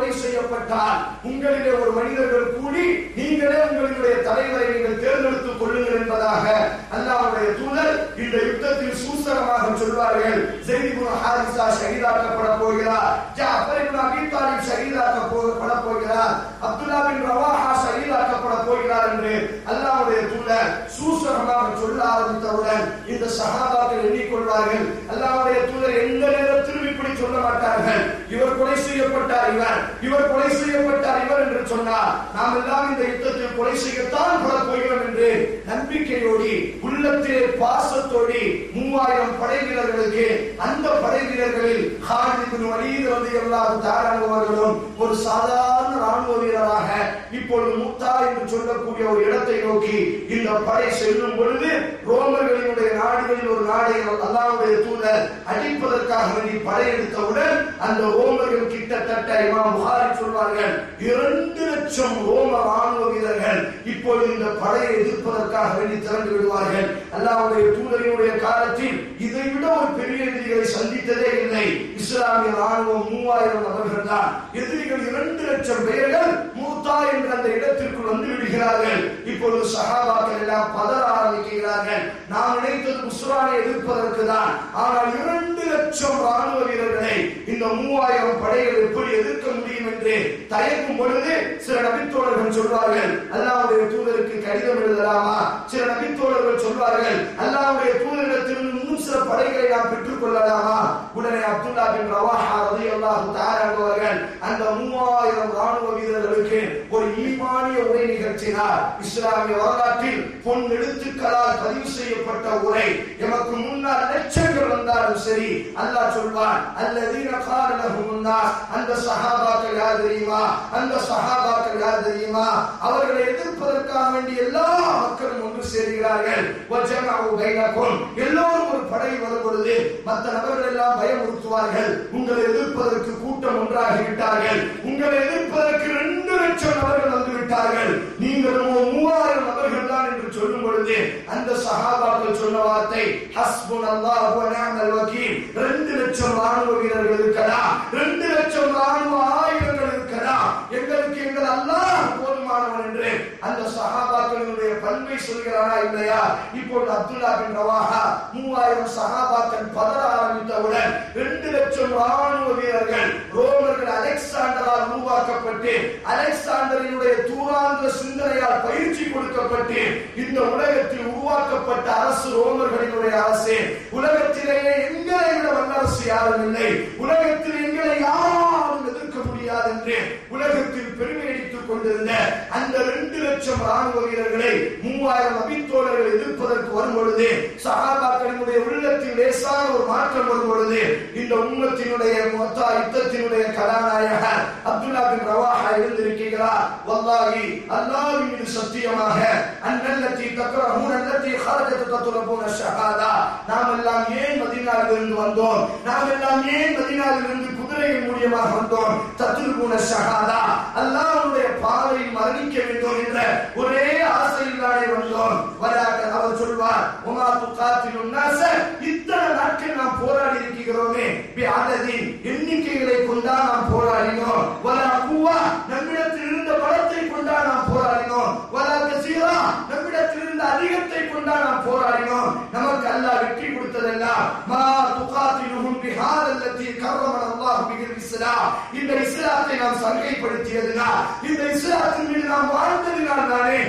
கொலை செய்யப்பட்டால் உங்களிலே ஒரு மனிதர்கள் கூடி நீங்களே உங்களுடைய தலைவரை நீங்கள் தேர்ந்தெடுத்துக் கொள்ளுங்கள் என்பதாக அல்லாஹ்வுடைய தூதர் இந்த யுத்தத்தில் சூசகமாக சொல்வார்கள் ஜெயித் இப்னு ஹாரிஸா ஷஹீதாக்கப்பட போகிறார் ஜாஃபர் இப்னு அபீ தாலிப் ஷஹீதாக்கப்பட போகிறார் அப்துல்லா பின் ரவாஹா ஷஹீதாக்கப்பட போகிறார் என்று அல்லாஹ்வுடைய தூதர் சூசகமாக சொல்ல ஆரம்பித்தவுடன் இந்த சஹாபாக்கள் எண்ணிக்கொள்வார்கள் அல்லாஹ்வுடைய தூதர் எந்த நேரத்திலும் இப்படி சொல்ல மாட்டார்கள் இவர் கொலை செய்யப்பட்டார் இவர் இவர் கொலை செய்யப்பட்டார் இவர் என்று சொன்னார் நாம் எல்லாம் இந்த யுத்தத்தில் கொலை செய்யத்தான் பட போகிறோம் என்று நம்பிக்கையோடி உள்ளத்திலே பாசத்தோடி மூவாயிரம் படை வீரர்களுக்கு அந்த படை வீரர்களில் ஹாலித் பின் வலீத் ரலியல்லாஹு தஆலா அவர்களும் ஒரு சாதாரண ராணுவ வீரராக இப்பொழுது முத்தா என்று சொல்லக்கூடிய ஒரு இடத்தை நோக்கி இந்த படை செல்லும் பொழுது ரோமர்களினுடைய நாடுகளில் ஒரு நாடை அல்லாஹ்வுடைய தூதர் அடிப்பதற்காக வேண்டி படையெடுத்தவுடன் அந்த ரோமர்கள் கிட்டத்தட்ட இமாம் புகாரி சொல்வார்கள் இரண்டு லட்சம் ரோம ராணுவ வீரர்கள் இப்பொழுது இந்த படையை எதிர்ப்பதற்காக வேண்டி திரண்டு விடுவார்கள் அல்லாஹ்வுடைய தூதரினுடைய காலத்தில் இதை விட ஒரு பெரிய எதிரிகளை சந்தித்ததே இல்லை இஸ்லாமிய ராணுவம் மூவாயிரம் நபர்கள் தான் எதிரிகள் இரண்டு லட்சம் பேர்கள் மூத்தா என்ற அந்த இடத்திற்குள் வந்து விடுகிறார்கள் இப்பொழுது சஹாபாக்கள் எல்லாம் பதற ஆரம்பிக்கிறார்கள் நாம் நினைத்தது முஸ்ரானை எதிர்ப்பதற்கு தான் ஆனால் இரண்டு லட்சம் ராணுவ வீரர்களை இந்த மூவாயிரம் படைகள் எப்படி எதிர்க்க முடியும் என்று தயக்கும் பொழுது சில நபித்தோழர்கள் சொல்வார்கள் அல்லாவுடைய தூதருக்கு கடிதம் எழுதலாமா சில நபித்தோழர்கள் சொல்வார்கள் அல்லாவுடைய தூதரிடத்தில் இன்னும் சில படைகளை நாம் பெற்றுக் கொள்ளலாமா உடனே அப்துல்லா பின் ரவாஹா ரலியல்லாஹு தஆலா அவர்கள் அந்த மூவாயிரம் ராணுவ வீரர்களுக்கு ஒரு ஈமானிய உரை நிகழ்த்தினார் இஸ்லாமிய வரலாற்றில் பொன் எழுத்துக்களால் பதிவு செய்யப்பட்ட உரை எமக்கு முன்னால் லட்சங்கள் வந்தாலும் சரி அல்லாஹ் சொல்வான் அல்லதீன கால லஹும் அந்த சஹாபாக்கள் யார் தெரியுமா அந்த சஹாபாக்கள் யார் தெரியுமா அவர்களை எதிர்ப்பதற்காக வேண்டிய எல்லா மக்களும் ஒன்று சேர்கிறார்கள் வஜமஉ பைனக்கும் எல்லோரும் ஒரு படை வரும் பொழுது மற்ற நபர்கள் எல்லாம் பயமுறுத்துவார்கள் உங்களை எதிர்ப்பதற்கு கூட்டம் ஒன்றாகி விட்டார்கள் உங்களை எதிர்ப்பதற்கு ரெண்டு லட்சம் நபர்கள் வந்து விட்டார்கள் நீங்களும் ஒரு மூவாயிரம் நபர்கள் தான் என்று சொல்லும் பொழுது அந்த சஹாபாக்கள் சொன்ன வார்த்தை ஹஸ்புன் அல்லாஹ் நிஅமல் வக்கீல் ரெண்டு லட்சம் ராணுவ வீரர்கள் இருக்கலாம் ரெண்டு லட்சம் ராணுவ ஆயுதங்கள் இருக்கலாம் எங்களுக்கு எங்கள் அல்லாஹ் போதுமானவன் என்று அந்த சஹாபாக்களினுடைய பண்பை சொல்கிறானா இல்லையா இப்பொழுது அப்துல்லா பின் ரவாஹா மூவாயிரம் சஹாபாக்கள் பதற ஆரம்பித்தவுடன் ரெண்டு லட்சம் ராணுவ வீரர்கள் ரோமர்கள் அலெக்சாண்டரால் உருவாக்கப்பட்டு அலெக்சாண்டரினுடைய தூராந்த சிந்தனையால் பயிற்சி கொடுக்கப்பட்டு இந்த உலகத்தில் உருவாக்கப்பட்ட அரசு ரோமர்களினுடைய அரசு உலகத்திலேயே எங்களை விட வல்லரசு யாரும் இல்லை உலகத்தில் எங்களை யாரும் எதிர்க்க முடியாது என்று உலகத்தில் பெருமை அடித்துக் கொண்டிருந்த அந்த ரெண்டு லட்சம் ராணுவ வீரர்களை மூவாயிரம் அபித்தோழர்கள் எதிர்ப்பதற்கு வரும் பொழுது சகாபாக்களினுடைய உள்ளத்தில் லேசான ஒரு மாற்றம் வரும் பொழுது இந்த உம்மத்தினுடைய மொத்த யுத்தத்தினுடைய கதாநாயகர் அப்துல்லா பின் ரவாஹா எழுந்திருக்கிறார் வல்லாஹி அல்லாஹ்வின் மீது சத்தியமாக அன்னல்லத்தி தக்ரஹூன் அல்லத்தி ஹரஜத் தத்லபூன ஷஹாதா நாம் எல்லாம் ஏன் மதீனாவிலிருந்து வந்தோம் நாம் எல்லாம் ஏன் மதீனாவிலிருந்து குதிரையின் மூலியமாக வந்தோம் தத்லபூன ஷஹாதா அல்லாஹ்வுடைய பாதையில் மரணிக்க வேண்டும் என்ற ஒரே ஆசையிலானே வந்தோம் வராக அவர் சொல்வார் உமா துகாத்திலு நாச இத்தனை நாட்கள் நாம் போராடி இருக்கிறோமே பி அததின் எண்ணிக்கைகளை கொண்டா நாம் போராடினோம் வலா குவா நம்மிடத்தில் இருந்த பலத்தை கொண்டா நாம் போராடினோம் வலா கசீரா நம்மிடத்தில் இருந்த அதிகத்தை கொண்டா நாம் போராடினோம் நமக்கு அல்லாஹ் வெற்றி கொடுத்ததெல்லாம் மா துகாத்திலுஹும் பிஹாதல்லதி கர்ரமன அல்லாஹ் பிகில் இஸ்லாம் இந்த இஸ்லாத்தை நாம் சங்கைப்படுத்தியதுனால் இந்த இஸ்லாத்தின் மீது நாம் வாழ்ந்ததினால் தானே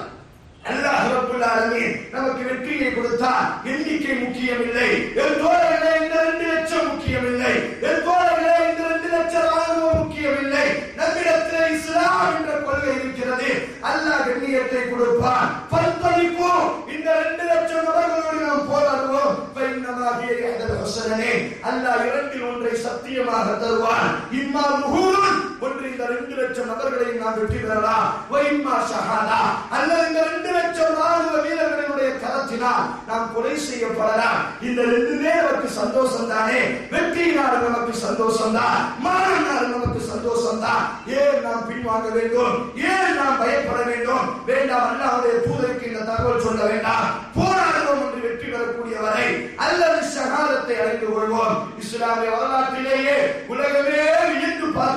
அல்லாஹ் ரப்புல் ஆலமீன் நமக்கு வெற்றியை கொடுத்தார் எண்ணிக்கை முக்கியம் இல்லை என் தோழர்களே இந்த ரெண்டு லட்சம் முக்கியம் இல்லை என் தோழர்களே இந்த ரெண்டு லட்சம் ராணுவம் முக்கியம் இல்லை நம்மிடத்தில் இஸ்லாம் என்ற கொள்கை இருக்கிறது அல்லாஹ் கண்ணியத்தை கொடுப்பான் பங்களிப்போம் இந்த ரெண்டு லட்சம் நபர்களோடு நாம் போராடுவோம் பைன்னமாகிய யஹ்தல் ஹுசனனே அல்லாஹ் இரண்டில் ஒன்றை சத்தியமாக தருவான் இம்மா முஹூருன் ஒன்று இந்த ரெண்டு லட்சம் நபர்களையும் நாம் வெற்றி பெறலாம் வைம்மா ஷஹாதா அல்லது இந்த ரெண்டு லட்சம் ராணுவ வீரர்களினுடைய கரத்தினால் நாம் கொலை செய்யப்படலாம் இந்த ரெண்டுமே நமக்கு சந்தோஷம் தானே வெற்றியினால் நமக்கு சந்தோஷம் தான் மாறினால் நமக்கு சந்தோஷம் தான் ஏன் நாம் பின்வாங்க வேண்டும் ஏன் நாம் பயப்பட வேண்டும் வேண்டாம் அல்லாவுடைய தூதருக்கு இந்த தகவல் சொல்ல வேண்டாம் போராடுவோம் என்று வெற்றி பெறக்கூடிய வரை அல்லது ஷஹாதத்தை அடைந்து கொள்வோம் இஸ்லாமிய வரலாற்றிலேயே உலகமே வியந்து பார்க்கக்கூடிய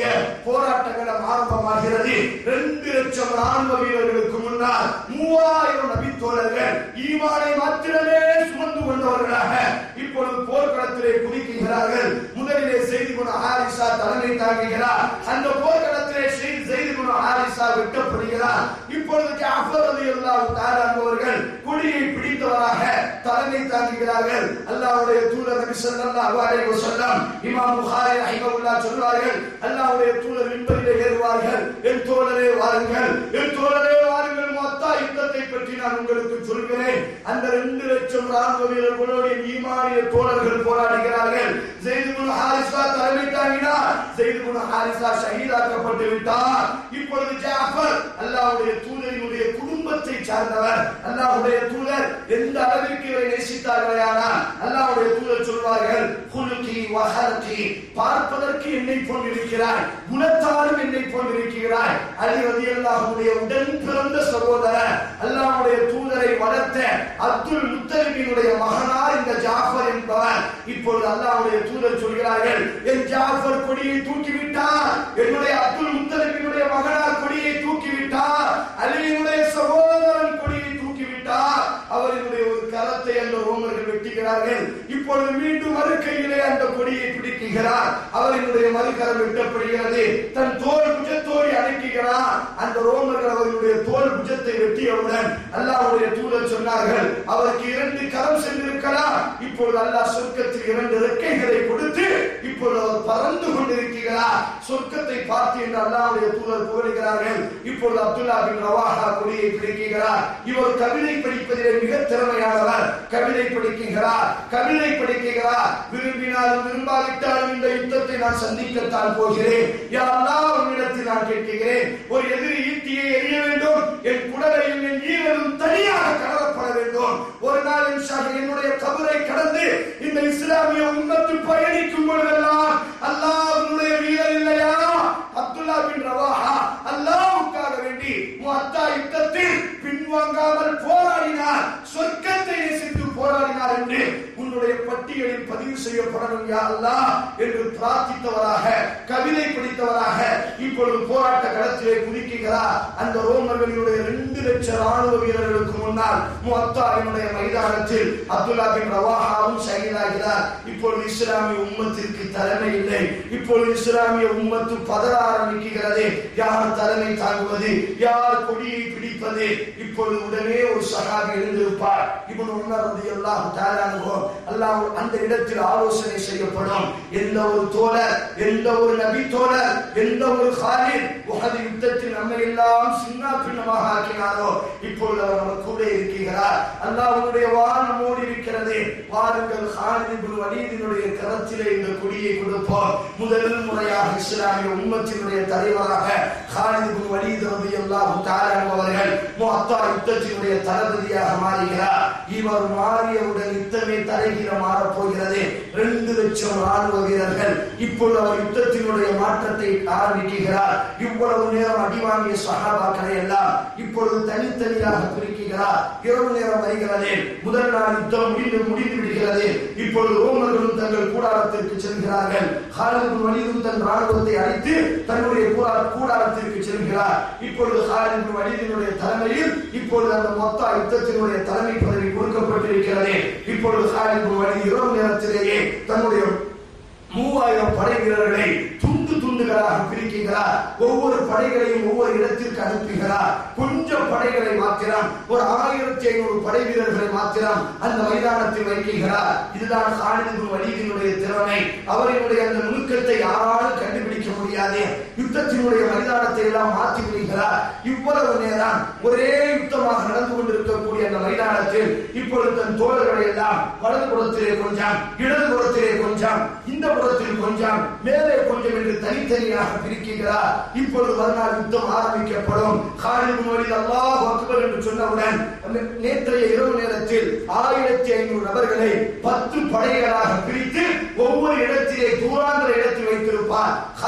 அவர்களுடைய போராட்டங்களும் ஆரம்பமாகிறது ரெண்டு லட்சம் ராணுவ வீரர்களுக்கு முன்னால் மூவாயிரம் நபித்தோழர்கள் ஈமானை மாத்திரமே சுமந்து கொண்டவர்களாக இப்பொழுது போர்க்களத்திலே குதிக்கிறார்கள் முதலிலே செய்தி குண ஹாரிசா தலைமை தாங்குகிறார் அந்த போர்க்களத்திலே செய்தி செய்தி குண ஹாரிசா வெட்டப்படுகிறார் இப்பொழுது ஜாஃபர் ரலியல்லாஹு தஆலா என்பவர்கள் கொடியை பிடித்தவராக தலைமை தாங்குகிறார்கள் அல்லாஹ்வுடைய தூதர் நபி ஸல்லல்லாஹு அலைஹி வஸல்லம் இமாம் புகாரி ரஹிமஹுல்லாஹ் சொல்வார்கள் அல்லாஹ்வுடைய தூதர் மின்பரிலே ஏறுவார்கள் என் தோழரே வாருங்கள் என் தோழரே வாருங்கள் மொத்தா யுத்தத்தை பற்றி நான் உங்களுக்கு சொல்கிறேன் அந்த ரெண்டு லட்சம் ராணுவ வீரர்களோடு என் ஈமானிய தோழர்கள் போராடுகிறார்கள் ஜெயிது குண ஹாரிசா தலைமை தாங்கினார் ஜெயிது குண ஹாரிசா ஷஹீதாக்கப்பட்டு விட்டார் இப்பொழுது ஜாஃபர் அல்லாஹ்வுடைய தூதரினுடைய குடும்பத்தை சார்ந்தவர் அல்லாஹ்வுடைய தூதர் எந்த அளவிற்கு இவரை நேசித்தார்களேயானால் அல்லாஹ்வுடைய தூதர் சொல்வார்கள் குலுகி வஹர்கி பார்ப்பதற்கு என்னை போன்றிருக்கிறாய் குணத்தாலும் என்னை போன்றிருக்கிறாய் அலி ரலியல்லாஹுடைய உடன் பிறந்த சகோதரர் அல்லாஹ்வுடைய தூதரை வளர்த்த அப்துல் முத்தலிபினுடைய மகனார் இந்த ஜாஃபர் என்பவர் இப்பொழுது அல்லாஹ்வுடைய தூதர் சொல்கிறார்கள் என் ஜாஃபர் கொடியை தூக்கிவிட்டார் என்னுடைய அப்துல் முத்தலிபினுடைய மகனார் கொடியை தூக்கிவிட்டார் அலியினுடைய சகோதரன் கொடியை தூக்கிவிட்டார் அவர்களுடைய ஒரு கரத்தை அந்த ரோமர்கள் வெட்டுகிறார்கள் இப்பொழுது மீண்டும் மறுக்கையிலே அந்த கொடியை பிடிக்குகிறார் அவர்களுடைய மறுகரம் வெட்டப்படுகிறது தன் தோல் புஜத்தோடு அடக்குகிறார் அந்த ரோமர்கள் அவர்களுடைய தோல் புஜத்தை வெட்டியவுடன் அல்லாஹ்வுடைய தூதர் சொன்னார்கள் அவருக்கு இரண்டு கரம் சென்றிருக்கலாம் இப்பொழுது அல்லாஹ் சொர்க்கத்தில் இரண்டு ரெக்கைகளை கொடுத்து இப்பொழுது அவர் பறந்து கொண்டிருக்கிறார் சொர்க்கத்தை பார்த்து என்று அல்லாஹ்வுடைய தூதர் புகழுகிறார்கள் இப்பொழுது அப்துல்லா பின் ரவாஹா கொடியை பிடிக்கிறார் இவர் கவிதை படிப்பதிலே மிக திறமையானவர் கவிதை படிக்கிறார் கவிதை படிக்கிறார் விரும்பினாலும் விரும்பாவிட்டாலும் இந்த யுத்தத்தை நான் சந்திக்கத்தான் போகிறேன் யா அல்லாஹ் உன்னிடத்தில் நான் கேட்கிறேன் ஒரு எதிரி ஈட்டியை எறிய வேண்டும் என் குடலையும் என் ஈரலும் தனியாக கடலப்பட வேண்டும் ஒரு நாள் இன்ஷால்லா என்னுடைய கபரை கடந்து இந்த இஸ்லாமிய உம்மத்து பயணிக்கும் பொழுதெல்லாம் அல்லாஹ்வுடைய வீரர் இல்லையா அப்துல்லா பின் ரவாஹா அல்லாஹ்வுக்காக வேண்டி முஅத்தா யுத்தத்தில் பின்வாங்காமல் போராடினார் சொர்க்கத்தை நேசித்து போராடினார் என்று உன்னுடைய பட்டியலில் பதிவு செய்யப்படணும் யா அல்லாஹ் என்று பிரார்த்தித்தவராக கவிதை படித்தவராக இப்பொழுது போராட்ட களத்திலே குதிக்கிறார் அந்த ரோமர்களுடைய ரெண்டு லட்சம் ராணுவ வீரர்களுக்கு முன்னால் முஅத்தாவினுடைய மைதானத்தில் அப்துல்லா பின் ரவாஹாவும் ஷஹீதாகிறார் இப்பொழுது இஸ்லாமிய உம்மத்திற்கு தலைமை இல்லை இப்பொழுது இஸ்லாமிய உம்மத்து பதற ஆரம்பிக்கிறது யார் தலைமை தாங்குவது யார் கொடியை பிடிப்பது இப்பொழுது உடனே ஒரு சகாபி எழுந்திருப்பார் இவன் உணர்வது எல்லாம் தாரானுவோம் அல்லாஹ் அந்த இடத்தில் ஆலோசனை செய்யப்படும் எந்த ஒரு தோழர் எந்த ஒரு நபி தோழர் எந்த ஒரு ஹாலில் உகது யுத்தத்தில் நம்மை எல்லாம் சின்ன பின்னமாக ஆக்கினாரோ இப்பொழுது அவர் நம்ம கூட இருக்கிறார் அல்லாஹ் உன்னுடைய வான் நம்மோடு இருக்கிறது வாருங்கள் ஹாலித் வலீதினுடைய கரத்திலே இந்த கொடியை கொடுப்போம் முதல் முறையாக இஸ்லாமிய உம்மத்தினுடைய தலைவராக ஹாலித் வலீத் ரலியல்லாஹு தஆலா அவர்கள் முஅத்தா யுத்தத்தினுடைய தளபதியாக மாறுகிறார் இவர் மாறியவுடன் யுத்தமே தலைகீழ மாறப் போகிறது ரெண்டு லட்சம் ராணுவ வீரர்கள் இப்பொழுது அவர் யுத்தத்தினுடைய மாற்றத்தை ஆரம்பிக்கிறார் இவ்வளவு நேரம் அடி வாங்கிய சகாபாக்களை எல்லாம் இப்பொழுது தனித்தனியாக பிரிக்கிறார் இரவு நேரம் வருகிறது முதல் நாள் யுத்தம் முடிந்து முடிந்து விடுகிறது இப்பொழுது ரோமர்களும் தங்கள் கூடாரத்திற்கு செல்கிறார்கள் ஹாலிது வலிதும் தன் ராணுவத்தை அழைத்து தன்னுடைய கூடா- கூடாரத்திற்கு செல்கிறார் இப்பொழுது ஹாலிது வலிதினுடைய தலைமையில் இப்பொழுது அந்த மொத்த யுத்தத்தினுடைய தலைமை பதவி கொடுக்கப்பட்டிருக்கிறது இப்பொழுது ஹாலிது வலிது இரவு நேரத்திலேயே தன்னுடைய மூவாயிரம் படை வீரர்களை துண்டு துண்டுகளாக பிரிக்கிறார் ஒவ்வொரு படைகளையும் ஒவ்வொரு இடத்திற்கு அனுப்புகிறார் கொஞ்சம் படைகளை மாத்திரம் ஒரு ஆயிரத்தி ஐநூறு படை வீரர்களை மாத்திரம் அந்த மைதானத்தில் வைக்கிறார் இதுதான் சாலிது வலிதினுடைய திறமை அவரினுடைய அந்த நுணுக்கத்தை யாராலும் கண்டுபிடிக்க முடியாது யுத்தத்தினுடைய மைதானத்தை எல்லாம் மாற்றி விடுகிறார் இவ்வளவு நேரம் ஒரே யுத்தமாக நடந்து கொண்டிருக்கக்கூடிய அந்த மைதானத்தில் இப்பொழுது தன் தோழர்களை எல்லாம் வலது புறத்திலே கொஞ்சம் இடது புறத்திலே கொஞ்சம் இந்த புறத்தில் கொஞ்சம் மேலே கொஞ்சம் என்று தனித்தனியாக பிரிக்கிறார் இப்பொழுது மறுநாள் யுத்தம் ஆரம்பிக்கப்படும் காலிது மொழி அல்லாஹ் அக்பர் என்று சொன்னவுடன் அந்த நேற்றைய இரவு நேரத்தில் ஆயிரத்தி ஐநூறு நபர்களை பத்து படைகளாக பிரித்து ஒவ்வொரு இடத்திலே தூராந்திர இடத்தில் வைத்திருப்பார் காலிது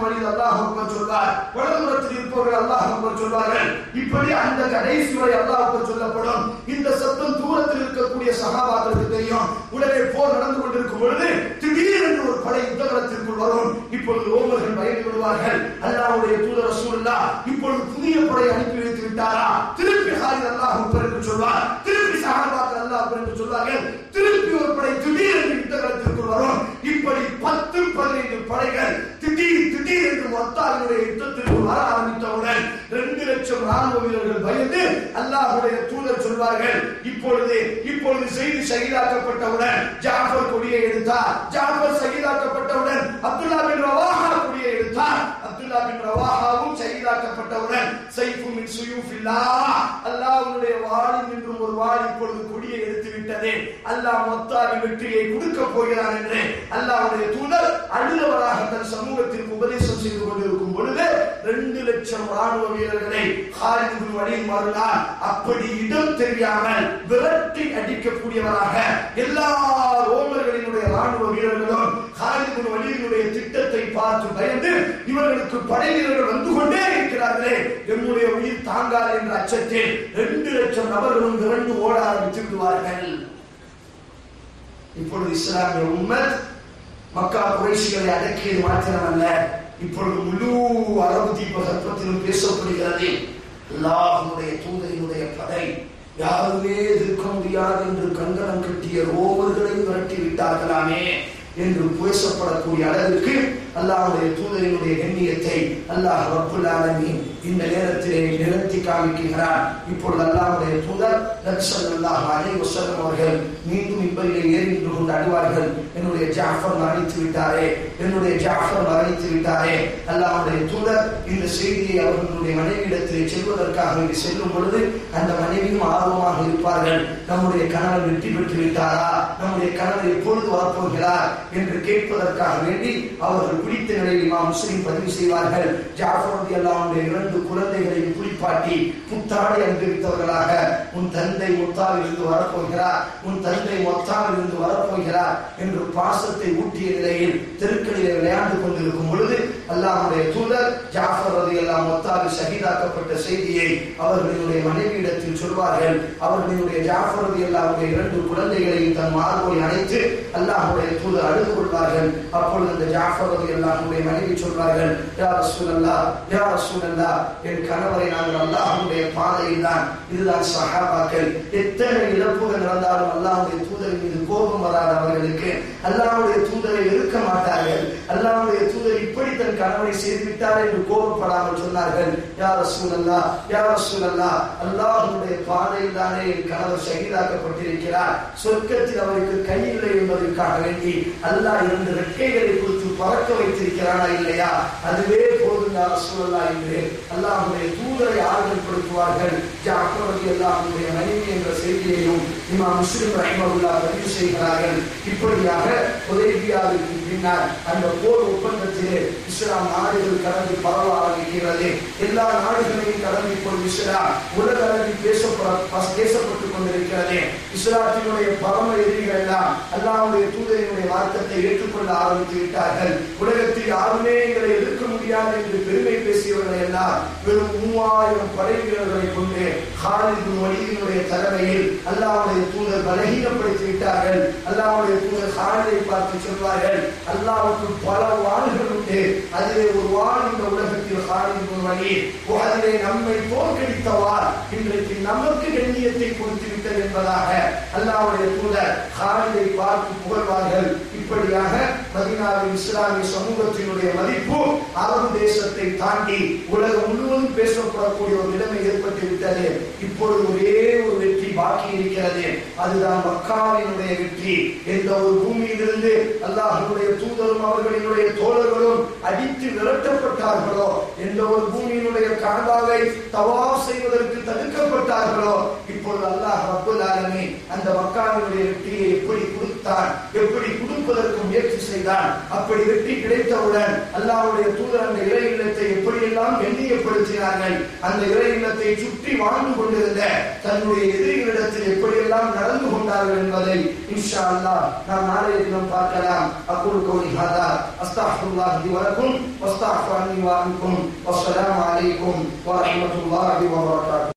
வழியில் அல்லாஹ் அக்பர் சொல்வார் வலதுபுறத்தில் இருப்பவர்கள் அல்லாஹ் அக்பர் சொல்வார்கள் இப்படி அந்த கடைசி வரை அல்லாஹ் அக்பர் சொல்லப்படும் இந்த சத்தம் தூரத்தில் இருக்கக்கூடிய சகாபாக்களுக்கு தெரியும் உடனே போர் நடந்து கொண்டிருக்கும் பொழுது திடீரென்று ஒரு படை யுத்தகலத்திற்குள் வரும் இப்பொழுது ரோமர்கள் பயந்து விடுவார்கள் அல்லாஹ்வுடைய தூதர் ரசூலுல்லாஹ் இப்பொழுது புதிய படை அனுப்பி வைத்து விட்டாரா திருப்பி ஹாரித் அல்லாஹ் அக்பர் என்று சொல்வார் திருப்பி சகாபாக்கள் அல்லாஹ் அக்பர் என்று சொல்வார்கள் திருப்பி ஒரு படை திடீரென்று யுத்தகலத்திற்குள் வரும் இப்படி பத்து பதினைந்து படைகள் திடீர் திடீர் என்று மொத்தாவினுடைய யுத்தத்திற்குள் வர ஆரம்பித்தவுடன் ரெண்டு லட்சம் ராணுவ வீரர்கள் பயந்து அல்லாஹ்வுடைய தூதர் சொல்வார்கள் இப்பொழுது இப்பொழுது செய்தி சகிதாக்கப்பட்டவுடன் ஜாஃபர் கொடியை எடுத்தார் ஜாஃபர் சகிதாக்கப்பட்டவுடன் அப்துல்லா பின் ரவாஹா கொடியை எடுத்தார் அப்துல்லா பின் ரவாஹாவும் சகிதாக்கப்பட்டவுடன் சைஃபு மின் சுயூஃபில்லா அல்லாஹ்வுடைய வாளில் நின்றும் ஒரு வாள் இப்பொழுது கொடியை எடுத்து விட்டதே அல்லாஹ் மொத்தாவி வெற்றியை கொடுக்க போகிறான் என்று அல்லாஹ்வுடைய தூதர் அழுதவராக தன் சமூகத்திற்கு உபதேசம் செய்து கொண்டிருக்கும் பொழுது ரெண்டு லட்சம் ராணுவ வீரர்களை ஹாலிது வழி மறுநாள் அப்படி இடம் தெரியாமல் விரட்டி அடிக்கக்கூடியவராக எல்லா ரோமர்களினுடைய ராணுவ வீரர்களும் ஹாலிது வழியினுடைய திட்டத்தை பார்த்து பயந்து இவர்களுக்கு படை வீரர்கள் வந்து கொண்டே இருக்கிறார்களே என்னுடைய உயிர் தாங்காது என்ற அச்சத்தில் ரெண்டு லட்சம் நபர்களும் விரண்டு ஓட ஆரம்பித்து விடுவார்கள் இப்பொழுது இஸ்லாமிய உம்மத் மக்கா குறைசிகளை அடக்கியது மாத்திரமல்ல இப்பொழுது முழு அரபு தீபகற்பத்திலும் பேசப்படுகிறது அல்லாஹுடைய தூதரினுடைய படை யாருமே எதிர்க்க முடியாது என்று கங்கணம் கட்டிய ரோமர்களை விரட்டி விட்டார்களாமே என்று பேசப்படக்கூடிய அளவிற்கு அல்லாஹ்வுடைய தூதரினுடைய எண்ணியத்தை அல்லாஹ் ரப்புல் ஆலமீன் இந்த நேரத்திலே நிறுத்தி காமிக்கிறார் இப்பொழுது அல்லாஹ்வுடைய தூதர் நபிசல்லாஹ் அலைஹி வஸல்லம் அவர்கள் மீண்டும் இப்படியே ஏறி நின்று கொண்டு அழுவார்கள் என்னுடைய ஜாஃபர் மரணித்து விட்டாரே என்னுடைய ஜாஃபர் மரணித்து விட்டாரே அல்லாஹ்வுடைய தூதர் இந்த செய்தியை அவர்களுடைய மனைவியிடத்திலே செல்வதற்காக வேண்டி செல்லும் பொழுது அந்த மனைவியும் ஆர்வமாக இருப்பார்கள் நம்முடைய கணவர் வெற்றி பெற்று விட்டாரா நம்முடைய கணவர் எப்பொழுது வரப்போகிறார் என்று கேட்பதற்காக வேண்டி அவர்கள் குடித்த நிலையில் இமாம் முஸ்லிம் பதிவு செய்வார்கள் ஜாஃபர் ரலியல்லாஹுடைய இரண்டு குழந்தைகளையும் குளிப்பாட்டி புத்தாடை அனுபவித்தவர்களாக உன் தந்தை முத்தாவில் இருந்து வரப்போகிறார் உன் தந்தை மொத்தாவில் இருந்து வரப்போகிறார் என்று பாசத்தை ஊட்டிய நிலையில் தெருக்களிலே விளையாண்டு கொண்டிருக்கும் பொழுது அல்லாஹ்வுடைய தூதர் ஜாஃபர் ரலியல்லாஹு மொத்தாவில் ஷஹீதாக்கப்பட்ட செய்தியை அவர்களுடைய மனைவியிடத்தில் சொல்வார்கள் அவர்களுடைய ஜாஃபர் ரலியல்லாஹுடைய இரண்டு குழந்தைகளையும் தன் மார்போய் அணைத்து அல்லாஹ்வுடைய தூதர் அழுது கொள்வார்கள் அப்பொழுது அந்த ஜாஃபர் ரலியல்லாஹுடைய மனைவி சொல்வார்கள் யா ரசூலல்லாஹ் யா ரசூலல்லாஹ் என் கணவரை நாங்கள் அல்லாஹ்வுடைய பாதையில் தான் இதுதான் சஹாபாக்கள் எத்தனை இழப்புகள் நடந்தாலும் அல்லாஹ்வுடைய தூதரின் மீது கோபம் வராத அவர்களுக்கு அல்லாஹ்வுடைய தூதரை வெறுக்க மாட்டார்கள் அல்லாஹ்வுடைய தூதர் இப்படி தன் கணவரை செய்துவிட்டார் என்று கோபப்படாமல் சொன்னார்கள் யா ரசூலல்லாஹ் யா ரசூலல்லாஹ் அல்லாஹ்வுடைய பாதையில் தானே என் கணவர் ஷஹீதாக்கப்பட்டிருக்கிறார் சொர்க்கத்தில் அவருக்கு கை இல்லை என்பதற்காக வேண்டி அல்லாஹ் இரண்டு ரெக்கைகளை கொடுத்து பறக்க வைத்திருக்கிறானா இல்லையா அதுவே போதும் யா ரசூலல்லாஹ் என்று அல்லாஹ்வுடைய தூதரை ஆறுதல்படுத்துவார்கள் ஜாஃபர் ரலியல்லாஹுடைய மனைவி என்ற செய்தியையும் இமாம் முஸ்லிம் ரஹ்மத்துல்லாஹ் பதிவு செய்கிறார்கள் இப்படியாக உதயபியாவிற்கு பின்னால் அந்த போர் ஒப்பந்தத்திலே இஸ்லாம் நாடுகள் கடந்து பரவ ஆரம்பிக்கிறது எல்லா நாடுகளையும் கடந்து இப்பொழுது இஸ்லாம் உலக அளவில் பேசப்பட பஸ்- பேசப்பட்டுக் கொண்டிருக்கிறது இஸ்லாத்தினுடைய பரம எதிரிகள் எல்லாம் அல்லாஹ்வுடைய தூதரினுடைய வார்த்தத்தை ஏற்றுக்கொள்ள ஆரம்பித்து விட்டார்கள் உலகத்தில் யாருமே எங்களை எதிர்க்க முடியாது என்று பெருமை பேசியவர்கள் எல்லாம் வெறும் மூவாயிரம் படை வீரர்களை கொண்டு ஹாலிது வலியினுடைய தலைமையில் அல்லாஹ்வுடைய தூதர் பலகீனப்படுத்தி விட்டார்கள் அல்லாஹ்வுடைய தூதர் ஹாலிதை பார்த்து சொல்வார்கள் அல்லாஹ்வுக்கு பல வாள்கள் உண்டு அதிலே ஒரு வாள் இந்த உலகத்தில் ஹாலிது வலி அதிலே நம்மை தோற்கடித்த வாள் இன்றைக்கு நமக்கு கண்ணியத்தை கொடுத்து விட்டது என்பதாக அல்லாஹ்வுடைய தூதர் ஹாலிதை பார்த்து புகழ்வார்கள் இப்படியாக மதீனாவின் இஸ்லாமிய சமூகத்தினுடைய மதிப்பு அரபு தேசத்தை தாண்டி உலகம் முழுவதும் பேசப்படக்கூடிய ஒரு நிலைமை ஏற்பட்டு விட்டது இப்பொழுது ஒரே ஒரு வெற்றி பாக்கி இருக்கிறது அதுதான் மக்காவினுடைய வெற்றி எந்த ஒரு பூமியிலிருந்து அல்லாஹ்வுடைய தூதரும் அவர்களினுடைய தோழர்களும் அடித்து விரட்டப்பட்டார்களோ எந்த ஒரு பூமியினுடைய காபாவை தவாப் செய்வதற்கு தடுக்கப்பட்டார்களோ இப்பொழுது அல்லாஹ் ரப்புல் ஆலமீன் அந்த மக்காவினுடைய வெற்றியை எப்படி கொடுத்தான் எப்படி கொடுப்பதற்கு முயற்சி செய்தான் அப்படி வெற்றி கிடைத்தவுடன் அல்லாஹ்வுடைய தூதர் அந்த இறை இல்லத்தை எப்படியெல்லாம் எண்ணியப்படுத்தி பயன்படுத்தினார்கள் அந்த இறை இல்லத்தை சுற்றி வாழ்ந்து கொண்டிருந்த தன்னுடைய எதிரிகளிடத்தில் எப்படியெல்லாம் நடந்து கொண்டார்கள் என்பதை இன்ஷா அல்லாஹ் நாம் நாளைய தினம் பார்க்கலாம் அக்குல் கௌலி ஹாதா அஸ்தாஃபுல்லாஹ் லி வலக்கும் வஸ்தாஃபு அன்னி வ அன்கும் வஸ்ஸலாமு அலைக்கும் வ ரஹ்மத்துல்லாஹி வ பரகாத்துஹு